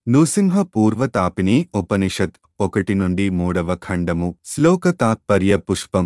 నృసింహ పూర్వతాపిని ఉపనిషత్ ఒకటి నుండి మూడవ ఖండము శ్లోక తాత్పర్య పుష్పం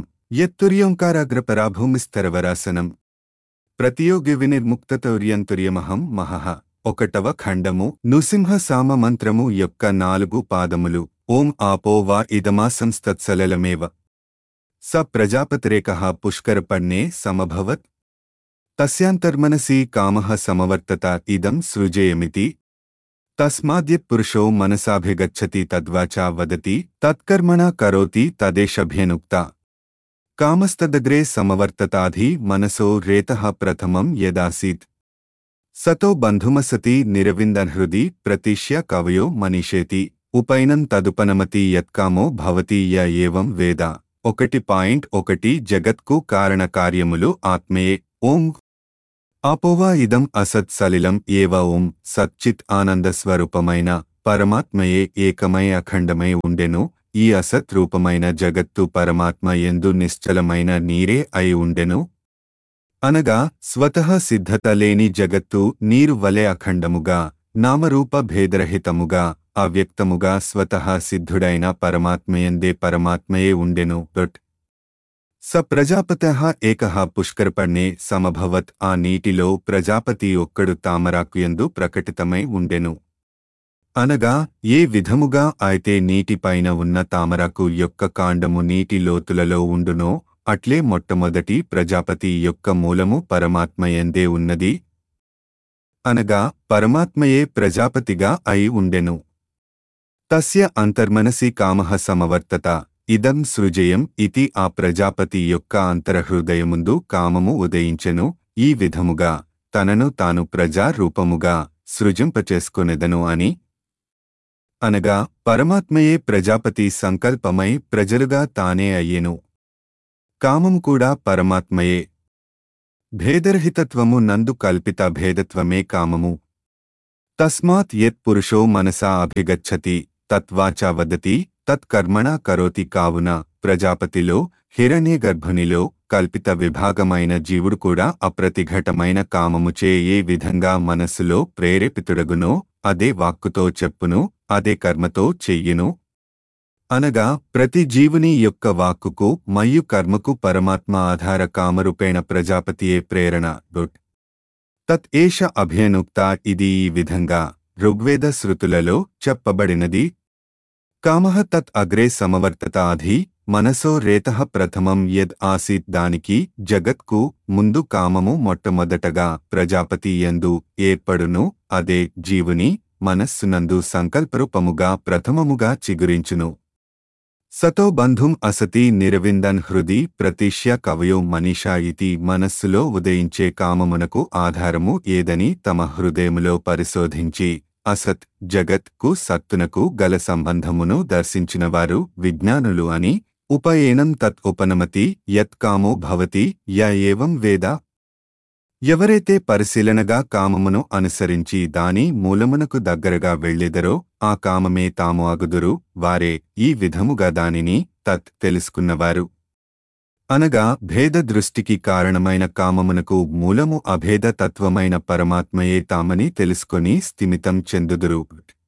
యత్తుర్యోంకారాగ్రపరాభూమిస్తరవరాసనం ప్రతియోగి వినిర్ముక్తతౌర్యంతుర్యమహం మహః ఒకటవ ఖండము నృసింహ సామ మంత్రము యొక్క నాలుగు పాదములు ఓం ఆపో వా ఇదమాసంస్తత్సలలమేవ స ప్రజాపతిరేకః పుష్కరపణ్ణే సమభవత్ తస్యాంతర్మనసి కామః సమవర్తత ఇదం సృజేయమితి తస్మాద్యత్పురుషో మనసాభిగచ్చతి తద్వాచా వదతి తత్కర్మణా కరోతి తదేషభ్యనుక్త కామస్తదగ్రే సమవర్తతాధి మనసో రేతః ప్రథమం యదాసీత్ సతో బంధుమసతి నిరవిందన్హృది ప్రతిష్య కవయో మనీషేతి ఉపైనం తదుపనమతి యత్కామో భవతి య ఏవం వేద ఒకటి పాయింట్ ఒకటి జగత్కు కారణకార్యములు ఆత్మయే ఓం ఆపోవా ఇదం అసత్ సలిలం ఏవ ఓం సచ్చిత్ ఆనందస్వరూపమైన పరమాత్మయే ఏకమై అఖండమై ఉండెను ఈ అసత్ రూపమైన జగత్తు పరమాత్మ ఎందు నిశ్చలమైన నీరే అయి ఉండెను అనగా స్వతః సిద్ధత లేని జగత్తు నీరు వలె అఖండముగా నామరూప భేదరహితముగా అవ్యక్తముగా స్వతః సిద్ధుడైన పరమాత్మయందే పరమాత్మయే ఉండెను డొట్ స ప్రజాపత ఏక పుష్కరపణ్ణే సమభవత్ ఆ నీటిలో ప్రజాపతి ఒక్కడు తామరాకుయందు ప్రకటితమై ఉండెను అనగా ఏ విధముగా అయితే నీటిపైన ఉన్న తామరాకు యొక్క కాండము నీటి లోతులలో ఉండునో అట్లే మొట్టమొదటి ప్రజాపతి యొక్క మూలము పరమాత్మయందే ఉన్నది అనగా పరమాత్మయే ప్రజాపతిగా అయి ఉండెను తస్య అంతర్మనసి కామః సమవర్తత ఇదం సృజయం ఇతి ఆ ప్రజాపతి యొక్క అంతరహృదయముందు కామము ఉదయించెను ఈ విధముగా తనను తాను ప్రజా రూపముగా సృజింపచేసుకొనెదను అని అనగా పరమాత్మయే ప్రజాపతి సంకల్పమై ప్రజలుగా తానే అయ్యెను కామము కూడా పరమాత్మయే భేదరహితత్వము నందు కల్పిత భేదత్వమే కామము తస్మాత్ యత్ పురుషో మనసా అభిగచ్చతి తత్వాచా వదతి తత్కర్మణా కరోతి కావున ప్రజాపతిలో హిరణ్య గర్భునిలో కల్పిత విభాగమైన జీవుడు కూడా అప్రతిఘటమైన కామముచే ఏ విధంగా మనస్సులో ప్రేరేపితుడగునో అదే వాక్కుతో చెప్పును అదే కర్మతో చెయ్యును అనగా ప్రతి జీవుని యొక్క వాక్కుకు మయ్యు కర్మకు పరమాత్మ ఆధార కామరూపేణ ప్రజాపతియే ప్రేరణ గుడ్ తత్ ఏష అభ్యనుక్త ఇది ఈ విధంగా ఋగ్వేద శృతులలో చెప్పబడినది కామః తత్ అగ్రే సమవర్తత అధి మనసో రేతః ప్రథమం యద్ ఆసీత్ దానికి జగత్కు ముందు కామము మొట్టమొదటగా ప్రజాపతి యందు ఏర్పడును అదే జీవుని మనస్సునందు సంకల్పరూపముగా ప్రథమముగా చిగురించును సతో బంధుం అసతి నిరవిందన్ హృది ప్రతిష్య కవయో మనీషా ఇతి మనస్సులో ఉదయించే కామమునకు ఆధారము ఏదని తమ హృదయములో పరిశోధించి అసత్ జగత్ కు సత్తునకు గల సంబంధమును దర్శించినవారు విజ్ఞానులు అని ఉపయేనం తత్ ఉపనమతి యత్ కామో భవతి య ఏవం వేద ఎవరైతే పరిశీలనగా కామమును అనుసరించి దాని మూలమునకు దగ్గరగా వెళ్ళెదరో ఆ కామమే తాము అగుదురు వారే ఈ విధముగా దానిని తత్ తెలుసుకున్నవారు అనగా భేద దృష్టికి కారణమైన కామమునకు మూలము అభేద తత్వమైన పరమాత్మయే తామని తెలుసుకొని స్థిమితం చెందుదురు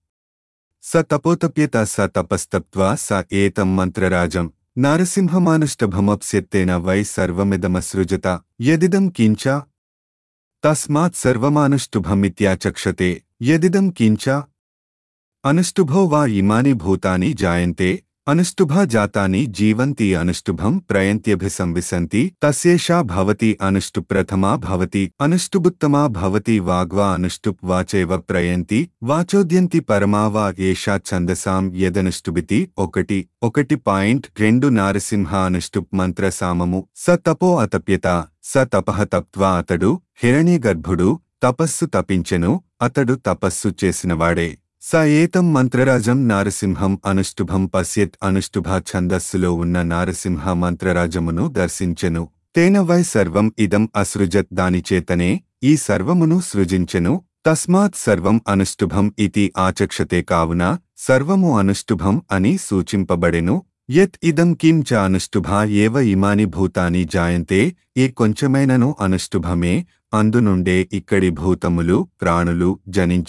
స తపోతప్యత స తపస్తప్త్వా స ఏతం మంత్రరాజం నారసింహమానుష్టభమప్స్యత్తేన వై సర్వమిదమసృజత యదిదం కించ తస్మాత్ సర్వమానుష్టుభమిత్యాచక్షతే యదిదం కించ అనుష్టుభో వా ఇమాని భూతాని జాయంతే అనుష్టుభా జాతాని జీవంతి అనుష్టుభం ప్రయంత్యభిసంవిశంతి తస్యేషా భవతి అనుష్టు ప్రథమా భవతి అనుష్టుబుత్తమా భవతి వాగ్వా అనుష్టుప్ వాచైవ ప్రయంతి వాచోద్యంతి పరమా వా ఏషా ఛందసాం యదనుష్టుబితి ఒకటి ఒకటి పాయింట్ రెండు నారసింహ అనుష్టుప్ మంత్ర సామము స తపో అతప్యత స తపః తప్త్వా అతడు హిరణ్యగర్భుడు తపస్సు తపించెను అతడు తపస్సు చేసినవాడే స ఏతం మంత్రరాజం నారసింహం అనుష్టుభం పశ్యత్ అనుష్టుభ ఛందస్సులో ఉన్న నారసింహ మంత్రరాజమును దర్శించెను తేన వై సర్వం ఇదం అసృజత్ దానిచేతనే ఈ సర్వమును సృజించెను తస్మాత్ సర్వం అనుష్టుభం ఇతి ఆచక్షతే కావున సర్వము అనుష్టుభం అని సూచింపబడెను యత్ ఇదం కిం చ అనుష్టుభా ఏవ ఇమాని భూతాని జాయంతే ఏ కొంచెమైనను అనుష్టుభమే అందునుండే ఇక్కడి భూతములు ప్రాణులు జనించును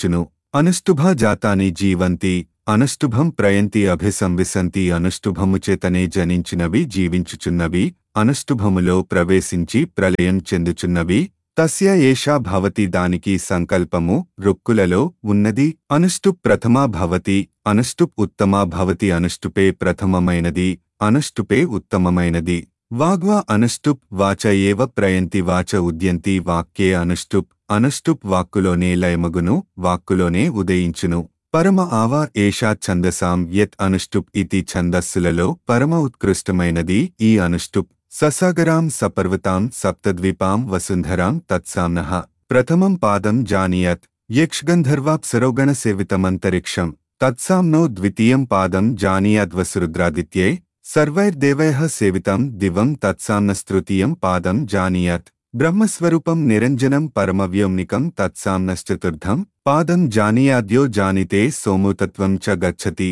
అనుష్టుభా జాతాని జీవంతి అనుష్టుభం ప్రయంతి అభిసంవిసంతి అనుష్టుభము చేతనే జనించినవి జీవించుచున్నవి అనుష్టుభములో ప్రవేశించి ప్రళయం చెందుచున్నవి తస్య ఏషా భవతి దానికి సంకల్పము రుక్కులలో ఉన్నది అనుష్టుప్ ప్రథమా భవతి అనుష్టుప్ ఉత్తమా భవతి అనుష్టుపే ప్రథమమైనది అనుష్టుపే ఉత్తమమైనది వాగ్వా అనుష్టుప్ వాచ ఏవ ప్రయంతి వాచ ఉద్యంతి వాక్యే అనుష్టుప్ అనుష్టుప్ వాక్కులోనే లయమగును వాక్కులోనే ఉదయించును పరమ ఆవా ఏషా ఛందసాం యత్ అనుష్టుప్ ఇతి ఛందస్సులలో పరమ ఉత్కృష్టమైనది ఈ అనుష్టుప్ ససాగరాం సపర్వతాం సప్తద్వీపాం వసుంధరాం తత్సామ్నః ప్రథమం పాదం జానీయత్ యక్షగంధర్వాప్సరోగణ సేవితమంతరిక్షం తత్సామ్నో ద్వితీయం పాదం జానీయాద్వసురుద్రాదిత్యే సర్వైర్దేవైః సేవితం దివం తత్సామ్నస్తృతీయం పాదం జానీయత్ బ్రహ్మస్వరూపం నిరంజనం పరమవ్యోమ్నికం తత్సామ్నశ్చతుర్థం పాదం జానీయాద్యో జానితే సోముతత్వం చ గచ్చతి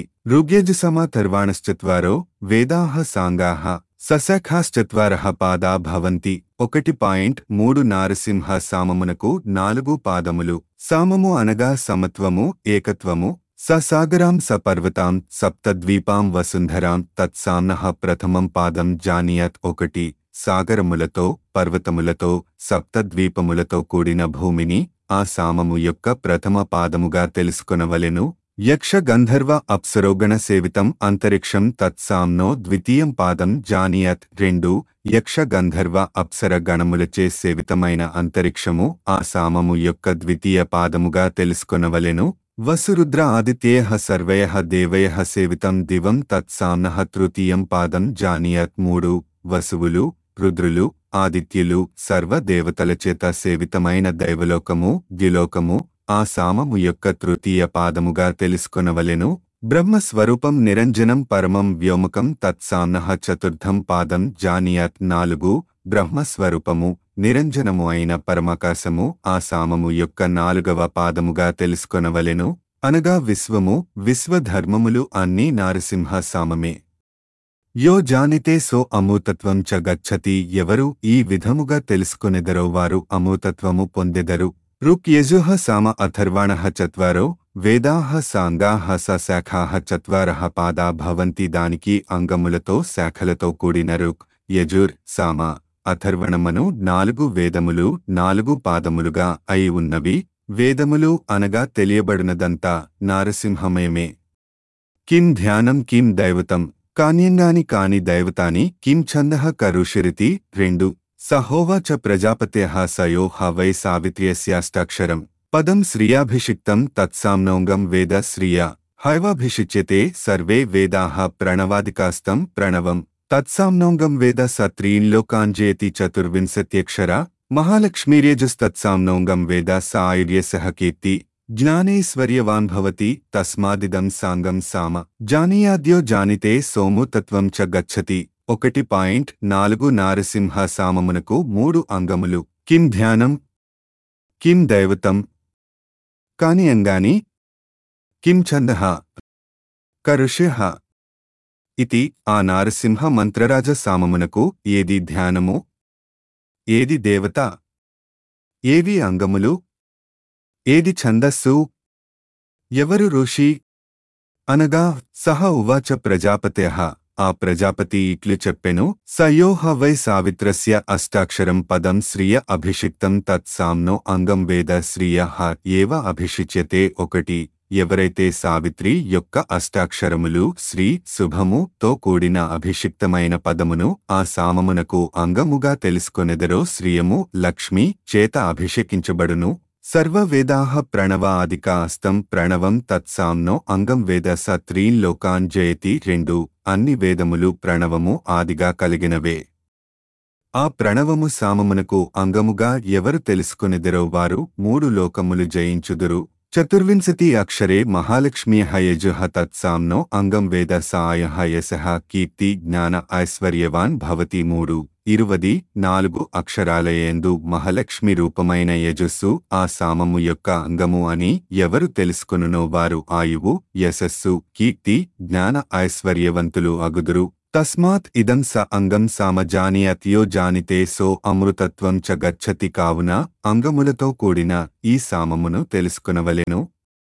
ఋగ్యజుసమాథర్వాణశ్చత్వారో వేదాః సాంగాః సశాఖాశ్చత్వారః పాదా భవంతి ఒకటి పాయింట్ మూడు నారసింహ సామమునకు నాలుగు పాదములు సామము అనగా సమత్వము ఏకత్వము ససాగరాం సపర్వతాం సప్తద్వీపాం వసుంధరాం తత్సామ్నః ప్రథమం పాదం జానియత్ ఒకటి సాగరములతో పర్వతములతో సప్తద్వీపములతో కూడిన భూమిని ఆ సామము యొక్క ప్రథమ పాదముగా తెలుసుకొనవలెను యక్ష గంధర్వ అప్సరోగణ సేవితం అంతరిక్షం తత్సామ్నో ద్వితీయం పాదం జానియత్ రెండు యక్ష గంధర్వ అప్సర గణములచే సేవితమైన అంతరిక్షము ఆ సామము యొక్క ద్వితీయ పాదముగా తెలుసుకొనవలెను వసురుద్ర ఆదిత్యేహ సర్వయః దేవయః సేవితం దివం తత్సామ్నః తృతీయం పాదం జానియత్ మూడు వసువులు రుద్రులు ఆదిత్యులు సర్వదేవతల చేత సేవితమైన దైవలోకము ద్యులోకము ఆ సామము యొక్క తృతీయ పాదముగా తెలుసుకొనవలెను బ్రహ్మస్వరూపం నిరంజనం పరమం వ్యోమకం తత్సామ్నః చతుర్థం పాదం జానియత్ నాలుగు బ్రహ్మస్వరూపము నిరంజనము అయిన పరమాకాశము ఆ సామము యొక్క నాలుగవ పాదముగా తెలుసుకొనవలెను అనగా విశ్వము విశ్వధర్మములు అన్నీ నారసింహ సామమే యో జానితే సో అమూతత్వం చ గచ్చతి ఎవరు ఈ విధముగా తెలుసుకొనెదరో వారు అమూతత్వము పొందెదరు రుక్ యజుః సామ అథర్వాణః చత్వారో వేదాః సాంగాః సశాఖాః చత్వారః పాదా భవంతి దానికి అంగములతో శాఖలతో కూడిన రుక్ యజుర్ సామ అథర్వణమను నాలుగు వేదములు నాలుగు పాదములుగా అయి ఉన్నవి వేదములు అనగా తెలియబడినదంతా నారసింహమయమే కిం ధ్యానం కిం దైవతం కాన్యంగాని కాని దైవతాని కిం ఛందః కరుషిరితి రెండు సహోవాచ ప్రజాపత్యః సయో హ వై సావిత్ర్యస్యాష్టాక్షరం పదం శ్రియాభిషిక్తం తత్సామ్నౌంగం వేద శ్రియా హైవాభిషిచ్యతే సర్వే వేదాః ప్రణవాదికాస్తం ప్రణవం తత్సామ్నౌంగం వేద స త్రీన్లోకాంజేతి చతుర్వింశత్యక్షర మహాలక్ష్మీర్యజుస్తత్సామ్నౌంగం వేద స ఆయుర్యసః కీర్తి జ్ఞానేశ్వర్యవాన్ భవతి తస్మాదిదం సాంగం సామ జానీయాద్యో జానితే సోము తత్వం చ గచ్చతి ఒకటి పాయింట్ నాలుగు నారసింహ సామమునకు మూడు అంగములు కిం ధ్యానం కిం దైవతం కాని అంగాని కిం ఛందః కరుష్యః ఇతి ఆ నారసింహ మంత్రరాజ సామమునకు ఏది ధ్యానము ఏది దేవత ఏవి అంగములు ఏది ఛందస్సు ఎవరు ఋషి అనగా సహ ఉవాచ ప్రజాపత్యః ఆ ప్రజాపతి ఇట్లు చెప్పెను సయోహ వై సావిత్రస్య అష్టాక్షరం పదం శ్రియ అభిషిక్తం తత్సామ్నో అంగం వేద శ్రియ హ ఏవ అభిషిచ్యతే ఒకటి ఎవరైతే సావిత్రి యొక్క అష్టాక్షరములు శ్రీ శుభము తో కూడిన అభిషిక్తమైన పదమును ఆ సామమునకు అంగముగా తెలుసుకొనెదరో శ్రియము లక్ష్మి చేత అభిషేకించబడును సర్వవేదాః ప్రణవ ఆదిక అస్తం ప్రణవం తత్సామ్నో అంగం వేద స త్రీన్ లోకాన్ జయతి రెండు అన్ని వేదములు ప్రణవము ఆదిగా కలిగినవే ఆ ప్రణవము సామమునకు అంగముగా ఎవరు తెలుసుకొనిదరో వారు మూడు లోకములు జయించుదురు చతుర్వింశతి అక్షరే మహాలక్ష్మ్యః యజుః తత్సామ్నో అంగం వేద సాయః యశః కీర్తి జ్ఞాన ఐశ్వర్యవాన్ భవతి మూడు ఇరువది నాలుగు అక్షరాలయందు మహాలక్ష్మి రూపమైన యజస్సు ఆ సామము యొక్క అంగము అని ఎవరు తెలుసుకొనునో వారు ఆయువు యశస్సు కీర్తి జ్ఞాన ఐశ్వర్యవంతులు అగుదురు తస్మాత్ ఇదం స అంగం సామ జానియత్యో జానితే సో అమృతత్వం చ గచ్చతి కావున అంగములతో కూడిన ఈ సామమును తెలుసుకునవలెను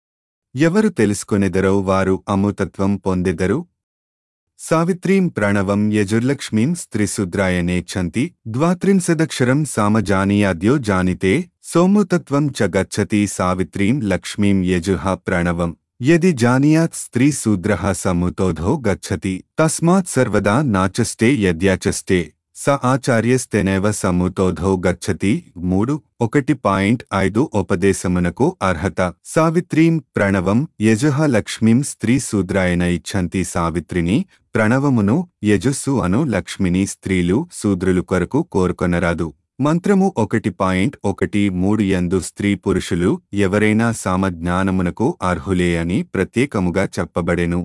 ఎవరు తెలుసుకొనెదరో వారు అమృతత్వం పొందెదరు సావిత్రీం ప్రణవం యజుర్లక్ష్మీం స్త్రీశూద్రాయనేచ్చంతి ద్వాత్రింశదక్షరం సామజానీయాద్యో జానితే సోమృతత్వం చ గచ్చతి సావిత్రీం లక్ష్మీం యజుః ప్రణవం యది జానీయాత్ స్త్రీశూద్రః సముతోధో గచ్చతి తస్మాత్ సర్వదా నాచస్తే యద్యాచస్తే స ఆచార్యస్తేనేవ సముతోధో గచ్చతి మూడు ఒకటి పాయింట్ ఐదు ఉపదేశమునకు అర్హత సావిత్రీం ప్రణవం యజుః లక్ష్మీం స్త్రీ శూద్రాయన ఇచ్చంతి సావిత్రిని ప్రణవమును యజస్సు అను లక్ష్మిని స్త్రీలు శూద్రులు కొరకు కోరుకొనరాదు మంత్రము ఒకటి పాయింట్ ఒకటి మూడు యందు స్త్రీ పురుషులు ఎవరైనా సామజ్ఞానమునకు అర్హులే అని ప్రత్యేకముగా చెప్పబడెను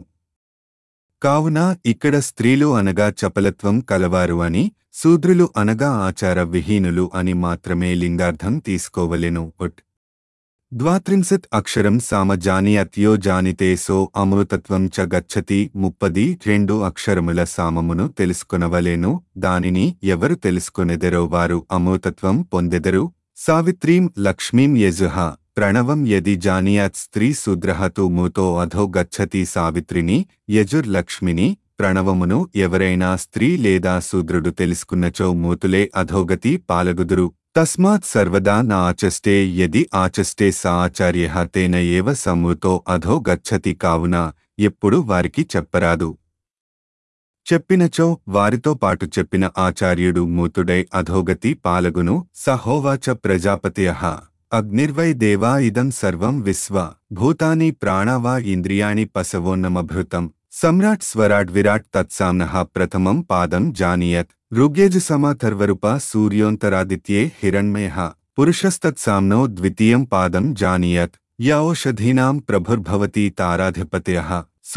కావున ఇక్కడ స్త్రీలు అనగా చపలత్వం కలవారు అని శూద్రులు అనగా ఆచార విహీనులు అని మాత్రమే లింగార్థం తీసుకోవలెను ఒట్ ద్వాత్రింశత్ అక్షరం సామజానియత్యో జానితే సో అమృతత్వం చ గచ్చతి ముప్పది రెండు అక్షరముల సామమును తెలుసుకొనవలెను దానిని ఎవరు తెలుసుకొనెదరో వారు అమృతత్వం పొందెదరు సావిత్రీం లక్ష్మీం యజుః ప్రణవం యది జానియాత్ స్త్రీ శూద్రః తు మూతో అధో గచ్చతి సావిత్రిని యజుర్లక్ష్మిని ప్రణవమును ఎవరైనా స్త్రీ లేదా శూద్రుడు తెలుసుకున్నచో మూతులే అధోగతి పాలగుదురు తస్మాత్ సర్వదా నా ఆచస్తే యది ఆచస్తే సా ఆచార్య తేన ఏవ సమ్ముతో అధో గచ్చతి కావున ఎప్పుడు వారికి చెప్పరాదు చెప్పినచో వారితో పాటు చెప్పిన ఆచార్యుడు మూతుడై అధోగతి పాలగును సహోవాచ ప్రజాపత్యః అగ్నిర్వై దేవా ఇదం సర్వం విశ్వ భూతాని ప్రాణావా ఇంద్రియాణి పసవోన్నమభృతం సమ్రాట్ స్వరాట్ విరాట్ తత్సామ్నః ప్రథమం పాదం జానీయత్ ఋగ్యజుసమాథర్వరుప సూర్యోంతరాదిత్యే హిరణ్మయః పురుషస్తత్సామ్నో ద్వితీయం పాదం జానీయత్ య ఓషధీనాం ప్రభుర్భవతి తారాధిపత్యః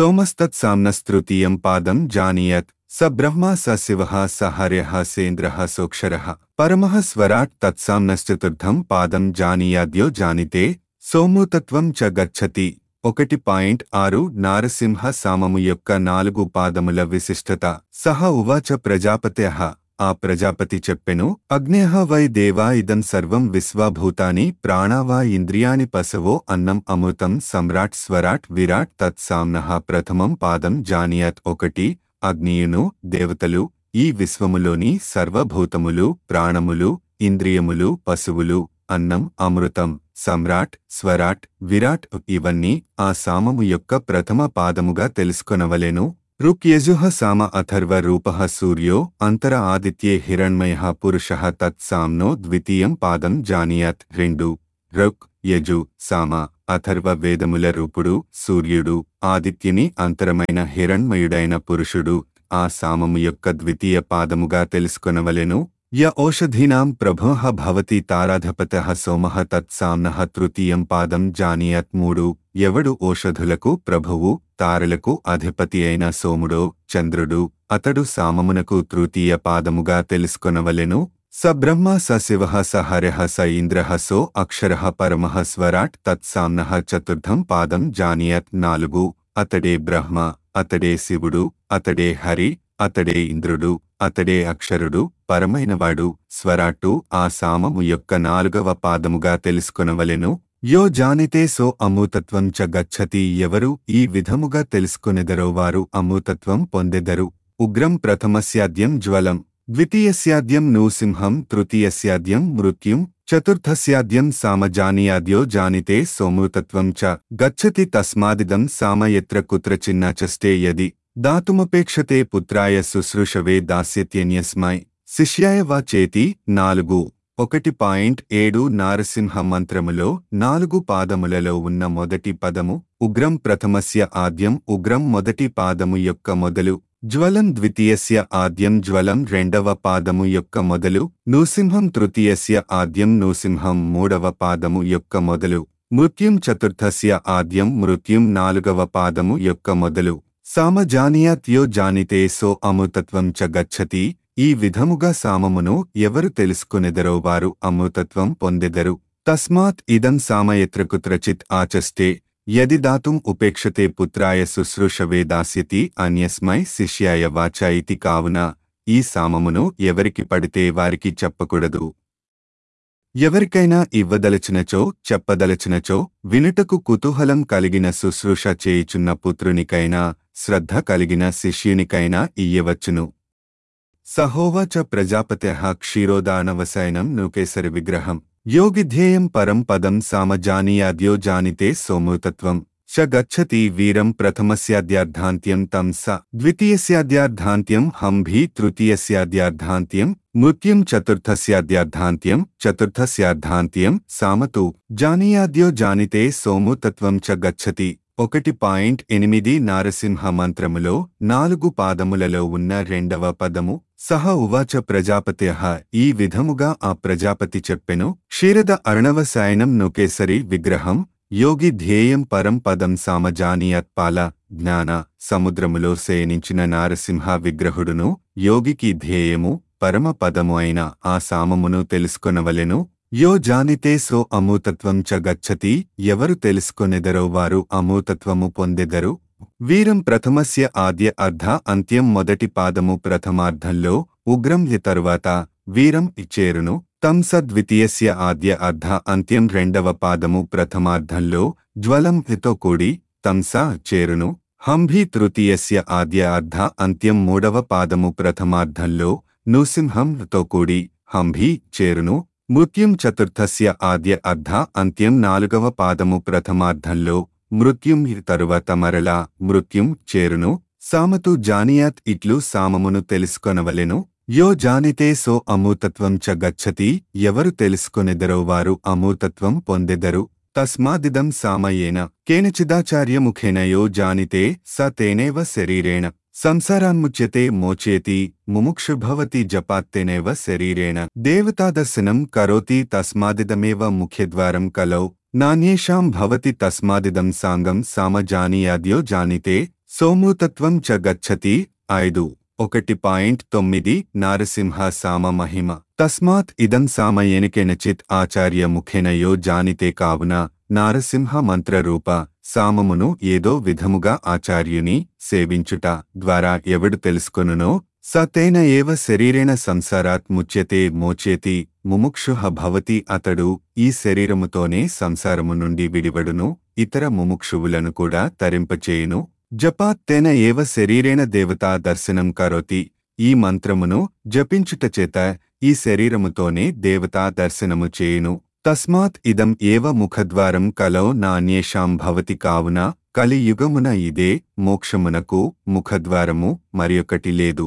సోమస్తత్సామ్నస్తృతీయం పాదం జానీయత్ స బ్రహ్మా స శివః స హర్యః సేంద్రః సోక్షరः పరమః స్వరాట్ తత్సామ్నశ్చతుర్థం పాదం జానీయాద్యో జానితే సోమూతత్వం చ గచ్చతి ఒకటి పాయింట్ ఆరు నారసింహ సామము యొక్క నాలుగు పాదముల విశిష్టత సహ ఉవాచ ప్రజాపత్యః ఆ ప్రజాపతి చెప్పెను అగ్నేహ వై దేవా ఇదం సర్వం విశ్వభూతాని ప్రాణావా ఇంద్రియాణి పసవో అన్నం అమృతం సమ్రాట్ స్వరాట్ విరాట్ తత్సామ్నః ప్రథమం పాదం జానియత్ ఒకటి అగ్నియును దేవతలు ఈ విశ్వములోని సర్వభూతములు ప్రాణములు ఇంద్రియములు పశువులు అన్నం అమృతం సమ్రాట్ స్వరాట్ విరాట్ ఇవన్నీ ఆ సామము యొక్క ప్రథమ పాదముగా తెలుసుకొనవలెను రుక్యజుః సామ అథర్వ రూపః సూర్యో అంతర ఆదిత్యే హిరణ్మయః పురుషః తత్సామ్నో ద్వితీయం పాదం జానియత్ రెండు రుక్ యజు సామ అథర్వ వేదముల రూపుడు సూర్యుడు ఆదిత్యుని అంతరమైన హిరణ్మయుడైన పురుషుడు ఆ సామము యొక్క ద్వితీయ పాదముగా తెలుసుకొనవలెను య ఓషధీనాం ప్రభోః భవతి తారాధపతః సోమః తత్సామ్నః తృతీయం పాదం జానీయత్ మూడు ఎవడు ఓషధులకు ప్రభువు తారలకు అధిపతి అయిన సోముడో చంద్రుడు అతడు సామమునకు తృతీయ పాదముగా తెలుసుకొనవలెను స బ్రహ్మ స శివః స హరః స ఇంద్రః సో అక్షరః పరమః స్వరాట్ తత్సామ్నః చతుర్థం పాదం జానీయత్ నాలుగు అతడే బ్రహ్మ అతడే శివుడు అతడే హరి అతడే ఇంద్రుడు అతడే అక్షరుడు పరమైనవాడు స్వరాట్టు ఆ సామము యొక్క నాలుగవ పాదముగా తెలుసుకొనవలెను యో జానితే సో అమూతత్వం చ గచ్చతి ఎవరు ఈ విధముగా తెలుసుకొనెదరో వారు అమూతత్వం పొందెదరు ఉగ్రం ప్రథమస్యాద్యం జ్వలం ద్వితీయస్యాద్యం నూసింహం తృతీయస్యాద్యం మృత్యుం చతుర్థస్యాద్యం సామజానీయాద్యో జానితే సోమృతత్వం చ గచ్చతి తస్మాదిదం సామ యత్ర కుత్రచిన్నాచష్టే యది దాతుమపేక్షతే పుత్రాయ శుశ్రూషవే దాస్యత్యన్యస్మై శిష్యాయ వా చేతి నాలుగు ఒకటి పాయింట్ ఏడు నారసింహ మంత్రములో నాలుగు పాదములలో ఉన్న మొదటి పదము ఉగ్రం ప్రథమస్య ఆద్యం ఉగ్రం మొదటి పాదము యొక్క మొదలు జ్వలం ద్వితీయస్య ఆద్యం జ్వలం రెండవ పాదము యొక్క మొదలు నూసింహం తృతీయస్య ఆద్యం నూసింహం మూడవ పాదము యొక్క మొదలు మృత్యుం చతుర్థస్య ఆద్యం మృత్యుం నాలుగవ పాదము యొక్క మొదలు సామజానీయాత్యో జానితే సో అమృతత్వం చ గచ్చతి ఈ విధముగా సామమును ఎవరు తెలుసుకునెదరో వారు అమృతత్వం పొందెదరు తస్మాత్ ఇదం సామయత్ర కుత్రచిత్ ఆచస్తే యది దాతుం ఉపేక్షతే పుత్రాయ శుశ్రూషవే దాస్యతి అన్యస్మై శిష్యాయ వాచ ఇతి కావున ఈ సామమును ఎవరికి పడితే వారికి చెప్పకూడదు ఎవరికైనా ఇవ్వదలచినచో చెప్పదలచినచో వినుటకు కుతూహలం కలిగిన శుశ్రూష చేయుచున్న పుత్రునికైనా శ్రద్ధ కలిగిన శిష్యునికైనా ఇయ్యవచ్చును సహోవాచ ప్రజాపత్య క్షీరోదానవసయనం నూకేసరి విగ్రహం యోగిధ్యేయం పరం పదం సామజానీయాద్యో జానితే సోమృతత్వం చ గచ్చతి వీరం ప్రథమస్యాద్యార్థాంత్యం తం స ద్వితీయస్యాద్యార్థాంత్యం హంభీ తృతీయస్యాద్యార్థాంత్యం మృత్యుం చతుర్థస్యాద్యార్థాంత్యం చతుర్థస్యార్థాంత్యం సామతు జానీయాద్యో జానితే సోముతత్వం చ గచ్చతి ఒకటి పాయింట్ ఎనిమిది నారసింహ మంత్రములో నాలుగు పాదములలో ఉన్న రెండవ పదము సహ ఉవాచ ప్రజాపత్య ఈ విధముగా ఆ ప్రజాపతి చెప్పెను క్షీరద అర్ణవ శయనం నొకేసరి విగ్రహం యోగి ధ్యేయం పరం పదం సామజానీయత్పాల జ్ఞాన సముద్రములో శయనించిన నారసింహ విగ్రహుడును యోగికి ధ్యేయము పరమ పదము అయిన ఆ సామమును తెలుసుకొనవలెను యో జానితే సో అమూతత్వం చ గచ్చతి ఎవరు తెలుసుకొనెదరో వారు అమూతత్వము పొందెదరు వీరం ప్రథమస్య ఆద్య అర్ధ అంత్యం మొదటి పాదము ప్రథమార్ధంలో ఉగ్రం య తరువాత వీరం ఇచ్చేరును తంస ద్వితీయస్య ఆద్య అర్ధ అంత్యం రెండవ పాదము ప్రథమార్ధంలో జ్వలం హితో కూడి తంస చేరును హంభీ తృతీయస్య ఆద్య అర్ధ అంత్యం మూడవ పాదము ప్రథమార్ధంలో నృసింహంతో కూడి హంభీ చేరును మృత్యుం చతుర్థస్య ఆద్య అర్ధ అంత్యం నాలుగవ పాదము ప్రథమార్ధంలో మృత్యుం తరువాత మరలా మృత్యుం చేరును సామతు జానియాత్ ఇట్లు సామమును తెలుసుకొనవలెను యో జానితే సో అమూతత్వం చ గచ్చతి ఎవరు తెలుసుకొనెదరో వారు అమూతత్వం పొందెదరు తస్మాదిదం సామయేన కేనచిదాచార్యముఖేన యో జానితే స తేనేవ శరీరేణ సంసారాన్ముచ్యతే మోచేతి ముముక్షుభవతి జపాత్తేనేవ శరీరేణ దేవతాదర్శనం కరోతి తస్మాదిదమేవ ముఖ్యద్వారం కలౌ నాణ్యేషాం భవతి తస్మాదిదం సాంగం సామజానీయాద్యో జానితే సోమూతత్వం చ గచ్చతి ఐదు ఒకటి పాయింట్ తొమ్మిది నారసింహ సామ మహిమ తస్మాత్ ఇదం సామ ఎనికెనచిత్ ఆచార్య ముఖేన యో జానితే కావున నారసింహ మంత్రరూప సామమును ఏదో విధముగా ఆచార్యుని సేవించుట ద్వారా ఎవడు తెలుసుకొనునో సతేన ఏవ శరీరేణ సంసారాత్ ముచ్యతే మోచేతి ముముక్షుహ భవతి అతడు ఈ శరీరముతోనే సంసారము నుండి విడివడును ఇతర ముముక్షువులను కూడా తరింపచేయును జపాత్తేన ఏవ శరీరేణ దేవతా దర్శనం కరోతి ఈ మంత్రమును జపించుటచేత ఈ శరీరముతోనే దేవతా దర్శనము చేయును తస్మాత్ ఇదం ఏవ ముఖద్వారం కలో నాణ్యేషాం భవతి కావున కలియుగమున ఇదే మోక్షమునకు ముఖద్వారము మరియొకటి లేదు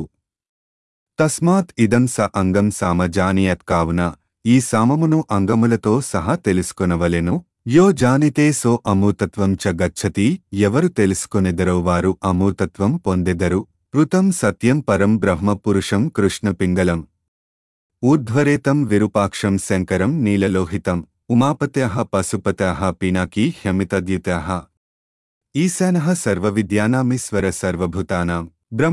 తస్మాత్ ఇదం స అంగం సామజానియత్ కావున ఈ సామమును అంగములతో సహా తెలుసుకొనవలెను యో జానితే సో అమూతత్వం చ గచ్చతి ఎవరు తెలుసుకొనెదరో వారు అమూతత్వం పొందెదరు ఋతం సత్యం పరం బ్రహ్మ పురుషం కృష్ణపింగళం ఊర్ధ్వరేతం విరూపాక్షం శంకరం నీలలోహితం ఉమాపత్యః పశుపతః పినాకీ హ్యమితద్యుతః ఈశానः సర్వవిద్యానామీశ్వర సర్వభూతానాం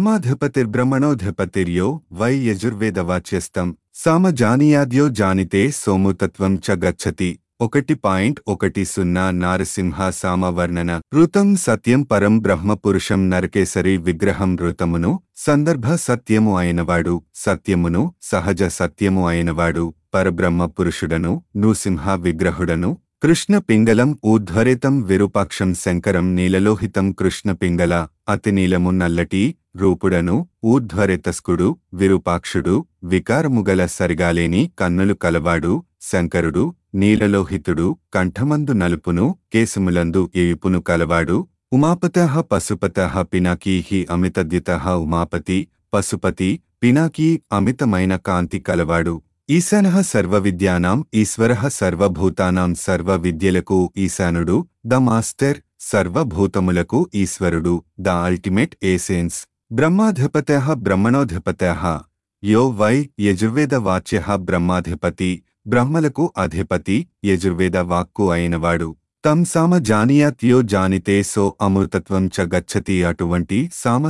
బ్రహ్మాధిపతిర్బ్రహ్మణోధిపతిర్యో వై యజుర్వేదవాచ్యస్తం సామజానీయాద్యో జానితే సోముతత్వం చ గచ్చతి ఒకటి పాయింట్ ఒకటి సున్నా నారసింహ సామవర్ణన ఋతం సత్యం పరం బ్రహ్మపురుషం నరకేసరి విగ్రహం ఋతమును సందర్భ సత్యము అయినవాడు సత్యమును సహజ సత్యము అయినవాడు పరబ్రహ్మ పురుషుడను నృసింహ విగ్రహుడను కృష్ణ పింగళం ఊర్ధ్వరితం విరూపాక్షం శంకరం నీలలోహితం కృష్ణ పింగళ అతి నీలము నల్లటి రూపుడను ఊర్ధ్వరెతస్కుడు విరూపాక్షుడు వికారముగల సరిగాలేని కన్నులు కలవాడు శంకరుడు నీలలోహితుడు కంఠమందు నలుపును కేసుములందు ఏయుపును కలవాడు ఉమాపతః పశుపతః పినాకీహి అమితద్యుతః ఉమాపతి పశుపతి పినాకీ అమితమైన కాంతి కలవాడు ఈశానః సర్వవిద్యానాం ఈశ్వరః సర్వభూతానాం సర్వ విద్యలకు ఈశానుడు ద మాస్టర్ సర్వభూతములకు ఈశ్వరుడు ద అల్టిమేట్ ఏసెన్స్ బ్రహ్మాధిపత్యః బ్రహ్మణోధిపత్యః యో వై యజుర్వేద వాచ్యః బ్రహ్మాధిపతి బ్రహ్మలకు అధిపతి యజుర్వేద వాక్కు అయినవాడు తం సామ జానీయాత్ యో జానితే సో అమృతత్వం చ గచ్చతి అటువంటి